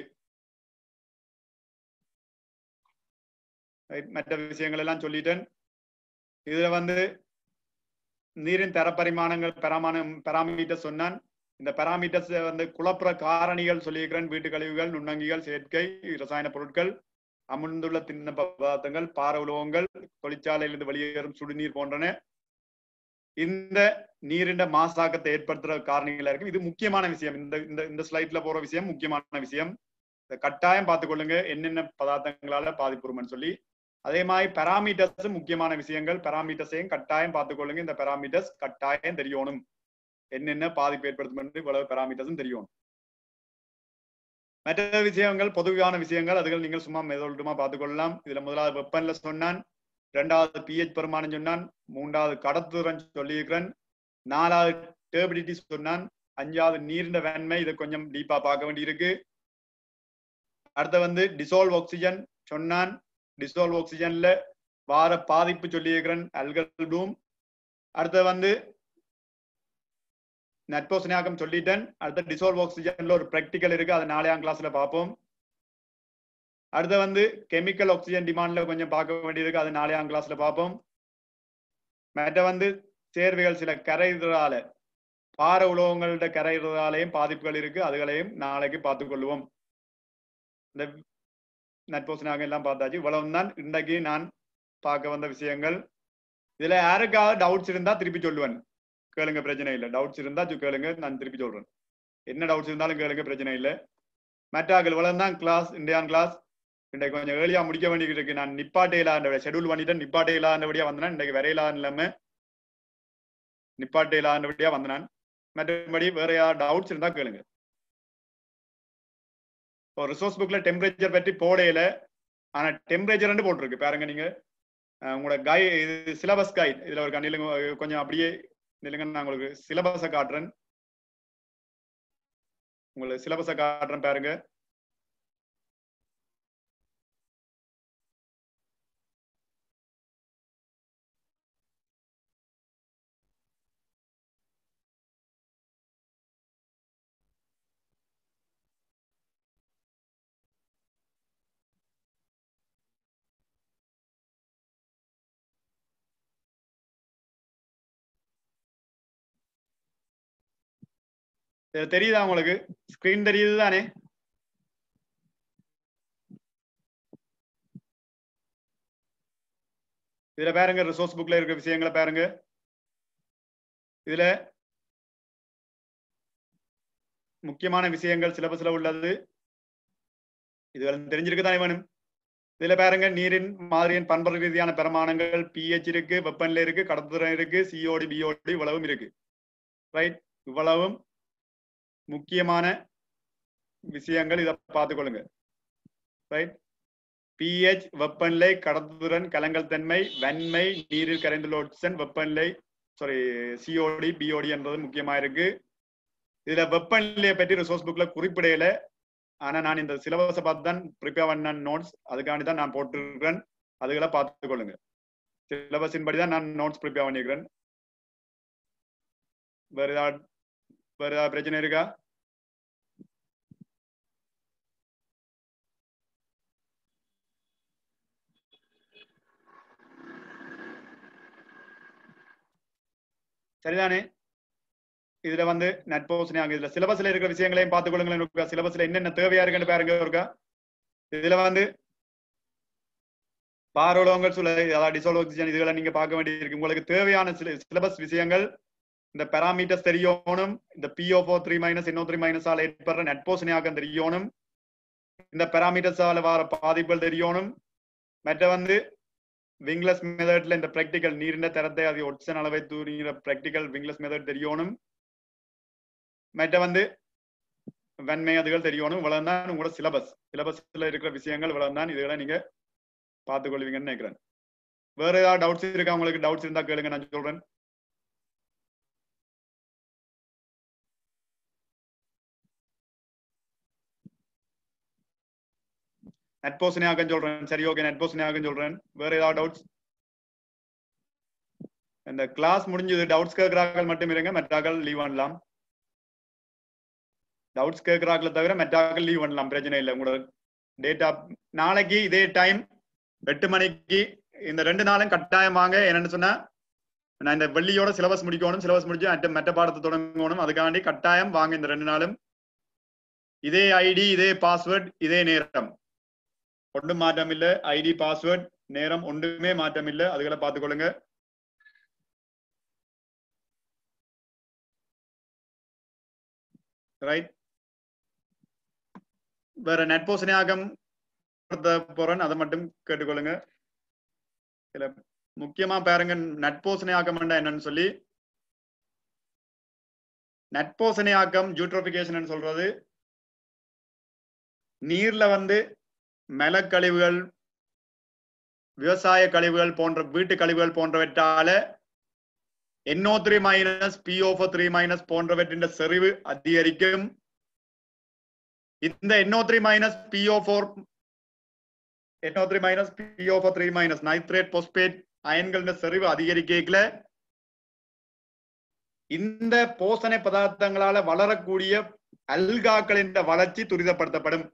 Speaker 1: மற்ற விஷயங்கள் எல்லாம் சொல்லிட்டேன் இதுல வந்து நீரின் தரப்பரிமாணங்கள் பெறாமான பெராமீட்டர் சொன்னான் இந்த பெராமீட்டர்ஸ் வந்து குழப்புற காரணிகள் சொல்லியிருக்கிறேன் வீட்டு கழிவுகள் நுண்ணங்கிகள் செயற்கை ரசாயன பொருட்கள் அமிழ்ந்துள்ள திண்ண பதார்த்தங்கள் பார உலோகங்கள் தொழிற்சாலையிலிருந்து வெளியேறும் சுடுநீர் போன்றன இந்த நீரின் மாசாக்கத்தை ஏற்படுத்துற காரணிகளா இருக்கு இது முக்கியமான விஷயம் இந்த இந்த இந்த ஸ்லைட்ல போற விஷயம் முக்கியமான விஷயம் கட்டாயம் பார்த்துக்கொள்ளுங்க என்னென்ன பதார்த்தங்களால பாதிப்புறும்னு சொல்லி அதே மாதிரி பெராமீட்டர்ஸ் முக்கியமான விஷயங்கள் பெராமீட்டர்ஸையும் கட்டாயம் பார்த்துக்கொள்ளுங்க இந்த பெராமீட்டர்ஸ் கட்டாயம் தெரியணும் என்னென்ன பாதிப்பு ஏற்படுத்தும் இவ்வளவு பெராமீட்டர்ஸும் தெரியணும் மற்ற விஷயங்கள் பொதுவான விஷயங்கள் அதுகள் நீங்கள் சும்மா மெதொல்ட்டுமா பார்த்துக்கொள்ளலாம் இதுல முதலாவது வெப்பன்ல சொன்னான் இரண்டாவது பிஹெச் பெருமானம் சொன்னான் மூன்றாவது கடத்துறன் சொல்லியிருக்கிறேன் நாலாவது டேபிலிட்டி சொன்னான் அஞ்சாவது நீரின் வெண்மை இதை கொஞ்சம் டீப்பா பார்க்க வேண்டியிருக்கு அடுத்த வந்து டிசால்வ் ஆக்சிஜன் சொன்னான் டிசால்வ் ஆக்சிஜன்ல வார பாதிப்பு சொல்லியிருக்கிறேன் அல்கல் ப்ளூம் அடுத்து வந்து நட்போசனையாக்கம் சொல்லிட்டேன் அடுத்த டிசால்வ் ஆக்சிஜன்ல ஒரு ப்ராக்டிக்கல் இருக்கு அதை நாளையாம் கிளாஸ்ல பார்ப்போம் அடுத்து வந்து கெமிக்கல் ஆக்சிஜன் டிமாண்ட்ல கொஞ்சம் பார்க்க வேண்டியிருக்கு அது நாளையாம் கிளாஸ்ல பார்ப்போம் மற்ற வந்து சேர்வைகள் சில கரைதலால பார உலோகங்கள்ட கரைதலாலையும் பாதிப்புகள் இருக்கு அதுகளையும் நாளைக்கு பார்த்துக் கொள்வோம் இந்த நட்போசனாக எல்லாம் பார்த்தாச்சு இவ்வளவுதான் இன்றைக்கு நான் பார்க்க வந்த விஷயங்கள் இதுல யாருக்காவது டவுட்ஸ் இருந்தா திருப்பி சொல்லுவேன் கேளுங்க பிரச்சனை இல்லை டவுட்ஸ் இருந்தா சு- கேளுங்க நான் திருப்பி சொல்றேன் என்ன டவுட்ஸ் இருந்தாலும் கேளுங்க பிரச்சனை இல்லை மற்றாக்கள் இவ்வளவுதான் கிளாஸ் இந்தியான் கிளாஸ் இன்றைக்கு கொஞ்சம் ஏர்லியா முடிக்க வேண்டியது இருக்கு நான் நிப்பாட்டே இல்லாத ஷெடியூல் பண்ணிட்டேன் நிப்பாட்டே இல்லாதபடியா வந்தேன் இன்றைக்கு வரையிலாத இல்லாம நிப்பாட்டே இல்லாதபடியா வந்தேன் மற்றபடி வேற யார் டவுட்ஸ் இருந்தா கேளுங்க இப்போ ரிசோர்ஸ் புக்ல டெம்பரேச்சர் பற்றி போடையில ஆனா டெம்பரேச்சர் போட்டிருக்கு பாருங்க நீங்க அஹ் உங்களோட கை இது சிலபஸ் கைட் இதுல ஒரு கண்ணிலுங்க கொஞ்சம் அப்படியே நில்லுங்க நான் உங்களுக்கு சிலபஸை காட்டுறேன் உங்களுக்கு சிலபஸை காட்டுறேன் பாருங்க இது தெரியுதா உங்களுக்கு ஸ்கிரீன் தெரியுது தானே இதுல பாருங்க ரிசோர்ஸ் புக்ல இருக்க விஷயங்களை பாருங்க இதுல முக்கியமான விஷயங்கள் சிலபஸ்ல உள்ளது இது தெரிஞ்சிருக்க தானே வேணும் இதுல பாருங்க நீரின் மாதிரியின் பண்பு ரீதியான பிரமாணங்கள் பிஹெச் இருக்கு வெப்பநிலை இருக்கு கடத்துத்திறன் இருக்கு சிஓடி பிஓடி இவ்வளவும் இருக்கு ரைட் இவ்வளவும் முக்கியமான விஷயங்கள் இதை பார்த்துக்கொள்ளுங்க ரைட் பிஹெச் வெப்பநிலை கடத்துதிறன் கலங்கல் தன்மை வன்மை நீரில் கரைந்துள்ள ஒட்சன் வெப்பநிலை சாரி சிஓடி பிஓடி என்றது முக்கியமா இருக்கு இதுல வெப்பநிலையை பற்றி ரிசோர்ஸ் புக்ல குறிப்பிடையில ஆனா நான் இந்த சிலபஸை பார்த்து தான் ப்ரிப்பேர் பண்ண நோட்ஸ் அதுக்காண்டி தான் நான் போட்டிருக்கிறேன் அதுகளை பார்த்துக்கொள்ளுங்க சிலபஸின் படி தான் நான் நோட்ஸ் ப்ரிப்பேர் பண்ணிக்கிறேன் வேற ஏதாவது வேற ஏதாவது பிரச்சனை இருக்கா சரிதானே இதுல வந்து நட்போசனை ஆகுது இதுல சிலபஸ்ல இருக்கிற விஷயங்களையும் பார்த்துக்கொள்ளுங்களேன் சிலபஸ்ல என்னென்ன தேவையா இருக்குன்னு பாருங்க இருக்கா இதுல வந்து பாரோலோங்கள் சொல்ல அதாவது டிசோல் ஆக்சிஜன் இதுகளை நீங்க பார்க்க வேண்டியிருக்கு உங்களுக்கு தேவையான சில சிலபஸ் விஷயங்கள் இந்த பெராமீட்டர்ஸ் தெரியணும் இந்த பிஓ ஃபோர் த்ரீ மைனஸ் இன்னோ த்ரீ மைனஸ் ஆல ஏற்படுற நட்போசனையாக்கம் தெரியணும் இந்த பெராமீட்டர்ஸால வர பாதிப்புகள் தெரியணும் மற்ற வந்து விங்லஸ் மெத்தட்ல இந்த பிராக்டிக்கல் நீரின் தரத்தை அது ஒட்சன் அளவை தூரிகிற பிராக்டிக்கல் விங்லஸ் மெத்தட் தெரியணும் மற்ற வந்து வெண்மை அதுகள் தெரியணும் இவ்வளவு தான் உங்களோட சிலபஸ் சிலபஸ்ல இருக்கிற விஷயங்கள் இவ்வளவு தான் இதுகளை நீங்க பார்த்துக்கொள்வீங்கன்னு நினைக்கிறேன் வேற ஏதாவது டவுட்ஸ் இருக்கா உங்களுக்கு டவுட்ஸ் இருந்தா கேளுங்க நான் சொல்றேன் நட்போசனையாக்கம் சொல்றேன் சரி ஓகே நட்போசனையாக்கம் சொல்றேன் வேற ஏதாவது டவுட்ஸ் இந்த கிளாஸ் முடிஞ்சது டவுட்ஸ் கேட்கிறார்கள் மட்டும் இருங்க மற்றாக்கள் லீவ் பண்ணலாம் டவுட்ஸ் கேட்கிறாங்கள தவிர மற்றாக்கள் லீவ் பண்ணலாம் பிரச்சனை இல்லை உங்களோட டேட்டா நாளைக்கு இதே டைம் எட்டு மணிக்கு இந்த ரெண்டு நாளும் கட்டாயம் வாங்க என்னன்னு சொன்னா நான் இந்த வெள்ளியோட சிலபஸ் முடிக்கணும் சிலபஸ் முடிச்சு மற்ற மற்ற பாடத்தை தொடங்கணும் அதுக்காண்டி கட்டாயம் வாங்க இந்த ரெண்டு நாளும் இதே ஐடி இதே பாஸ்வேர்ட் இதே நேரம் ஒன்றும் மாற்றம் இல்லை ஐடி பாஸ்வேர்ட் நேரம் ஒன்றுமே மாற்றம் இல்லை அதுகளை பார்த்துக்கொள்ளுங்க ரைட் வேற நட்போசனையாகம் போறேன் அதை மட்டும் கேட்டுக்கொள்ளுங்க இதுல முக்கியமா பாருங்க நட்போசனையாக்கம் என்னன்னு சொல்லி நட்போசனையாக்கம் ஜூட்ரோபிகேஷன் சொல்றது நீர்ல வந்து மலக்கழிவுகள் விவசாய கழிவுகள் போன்ற வீட்டு கழிவுகள் போன்றவற்றால NO three minus PO three minus போன்றவற்றின் செறிவு அதிகரிக்கும் இந்த NO three minus PO four NO three minus PO three minus nitrate phosphate அயன்களின் செறிவு அதிகரிக்கல இந்த போசனை பதார்த்தங்களால வளரக்கூடிய அல்காக்களின் வளர்ச்சி துரிதப்படுத்தப்படும்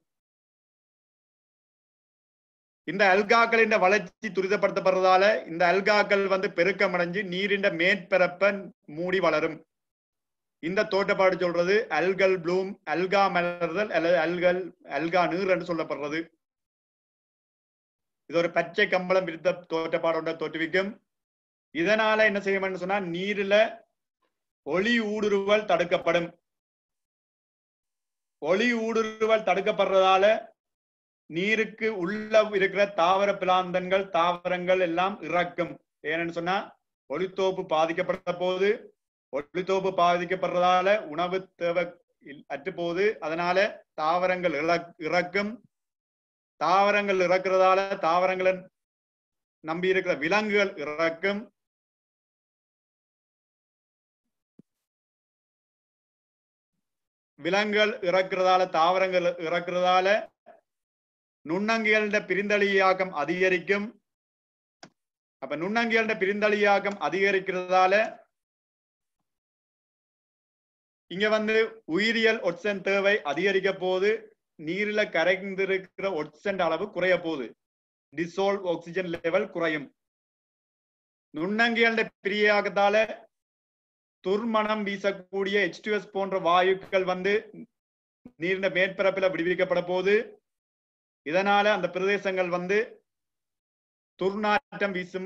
Speaker 1: இந்த அல்காக்களின் வளர்ச்சி துரிதப்படுத்தப்படுறதால இந்த அல்காக்கள் வந்து பெருக்கமடைஞ்சு நீரின் மேற்பரப்ப மூடி வளரும் இந்த தோட்டப்பாடு சொல்றது அல்கல் ப்ளூம் அல்கா மலர்தல் அல்லது அல்கல் அல்கா நீர் என்று சொல்லப்படுறது இது ஒரு பச்சை கம்பளம் விருத்த தோட்டப்பாடு தோற்றுவிக்கும் இதனால என்ன செய்யணும்னு சொன்னா நீர்ல ஒளி ஊடுருவல் தடுக்கப்படும் ஒளி ஊடுருவல் தடுக்கப்படுறதால நீருக்கு உள்ள இருக்கிற தாவர பிளாந்தன்கள் தாவரங்கள் எல்லாம் இறக்கும் ஏன்னு சொன்னா ஒளித்தோப்பு பாதிக்கப்பட்ட போது ஒளித்தோப்பு பாதிக்கப்படுறதால உணவு தேவை அற்று போகுது அதனால தாவரங்கள் இறக்கும் தாவரங்கள் இறக்குறதால தாவரங்களை நம்பி இருக்கிற விலங்குகள் இறக்கும் விலங்குகள் இறக்குறதால தாவரங்கள் இறக்குறதால நுண்ணங்கிகளிட பிரிந்தளியாக்கம் அதிகரிக்கும் அப்ப நுண்ணங்கிகளிட பிரிந்தளியாக்கம் அதிகரிக்கிறதால இங்க வந்து உயிரியல் ஒட்சன் தேவை அதிகரிக்க போது நீரில கரைந்திருக்கிற ஒட்சன் அளவு குறைய போகுது டிசோல்வ் ஆக்சிஜன் லெவல் குறையும் நுண்ணங்கிகளிட பிரியாகத்தால துர்மணம் வீசக்கூடிய H2S போன்ற வாயுக்கள் வந்து நீரின் மேற்பரப்பில் விடுவிக்கப்பட போது இதனால அந்த பிரதேசங்கள் வந்து துர்நாற்றம் வீசும்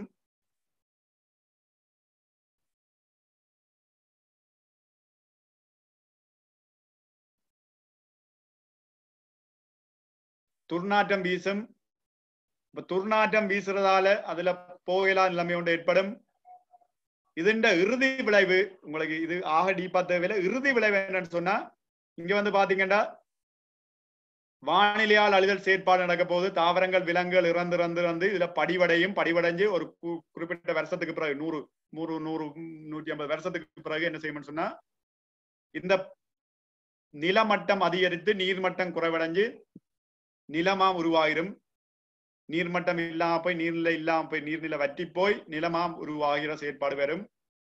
Speaker 1: துர்நாற்றம் வீசும் இப்ப துர்நாற்றம் வீசுறதால அதுல போகலா நிலைமை ஒன்று ஏற்படும் இதுண்ட இறுதி விளைவு உங்களுக்கு இது ஆக டீப்பா தேவையில்லை இறுதி விளைவு என்னன்னு சொன்னா இங்க வந்து பாத்தீங்கன்னா வானிலையால் அழிதல் செயற்பாடு நடக்க போது தாவரங்கள் விலங்குகள் இறந்து இறந்து இறந்து இதுல படிவடையும் படிவடைஞ்சு ஒரு குறிப்பிட்ட வருஷத்துக்கு பிறகு நூறு நூறு நூறு நூற்றி ஐம்பது வருஷத்துக்கு பிறகு என்ன செய்யணும்னு சொன்னா இந்த நிலமட்டம் அதிகரித்து நீர்மட்டம் குறைவடைஞ்சு நிலமா உருவாகிரும் நீர்மட்டம் இல்லாம போய் நீர்நிலை இல்லாம போய் நீர்நிலை வற்றி போய் நிலமாம் உருவாகிற செயற்பாடு வரும்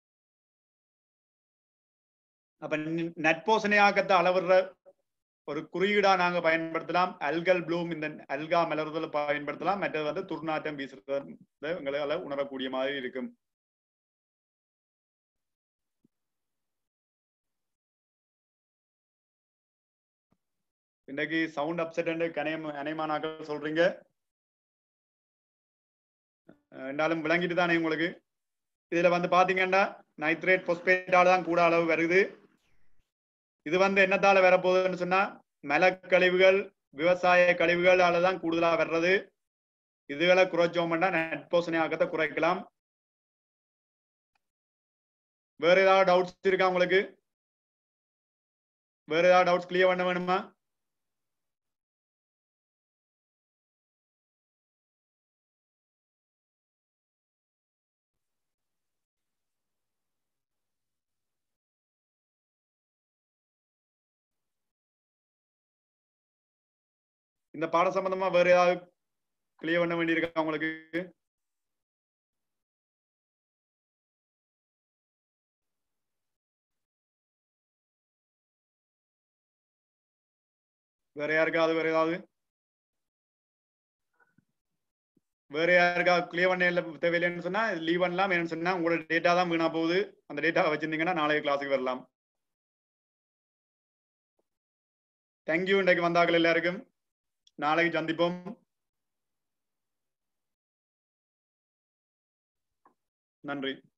Speaker 1: அப்ப நட்போசனையாக்கத்தை அளவிடுற ஒரு குறியீடா நாங்க பயன்படுத்தலாம் அல்கல் ப்ளூம் இந்த அல்கா மலர்தல் பயன்படுத்தலாம் மற்றது வந்து துர்நாற்றம் வீசுறது எங்களால உணரக்கூடிய மாதிரி இருக்கும் இன்னைக்கு சவுண்ட் அப்செட் கனையம் அனைமானாக்கள் சொல்றீங்க என்றாலும் விளங்கிட்டு தானே உங்களுக்கு இதுல வந்து பாத்தீங்கன்னா நைட்ரேட் பொஸ்பேட்டால தான் கூட அளவு வருது இது வந்து என்னத்தால வரப்போகுதுன்னு சொன்னா மலக்கழிவுகள் விவசாய கழிவுகளால தான் கூடுதலா வர்றது இதுகளை குறைச்சோம்னா நட்போசனை ஆக்கத்தை குறைக்கலாம் வேற ஏதாவது டவுட்ஸ் இருக்கா உங்களுக்கு வேற ஏதாவது டவுட்ஸ் கிளியர் பண்ண வேணுமா இந்த பாட சம்பந்தமா வேற ஏதாவது கிளியர் பண்ண வேண்டியிருக்கா உங்களுக்கு வேற யாருக்காவது வேற ஏதாவது வேற யாருக்காவது கிளியர் பண்ண இல்லை தேவையில்லைன்னு சொன்னா லீவ் பண்ணலாம் என்னன்னு சொன்னா உங்களோட டேட்டா தான் வீணா போகுது அந்த டேட்டா வச்சிருந்தீங்கன்னா நாளைக்கு கிளாஸுக்கு வரலாம் தேங்க்யூ இன்றைக்கு வந்தாக்கள் எல்லாருக்கும் நாளைக்கு சந்திப்போம் நன்றி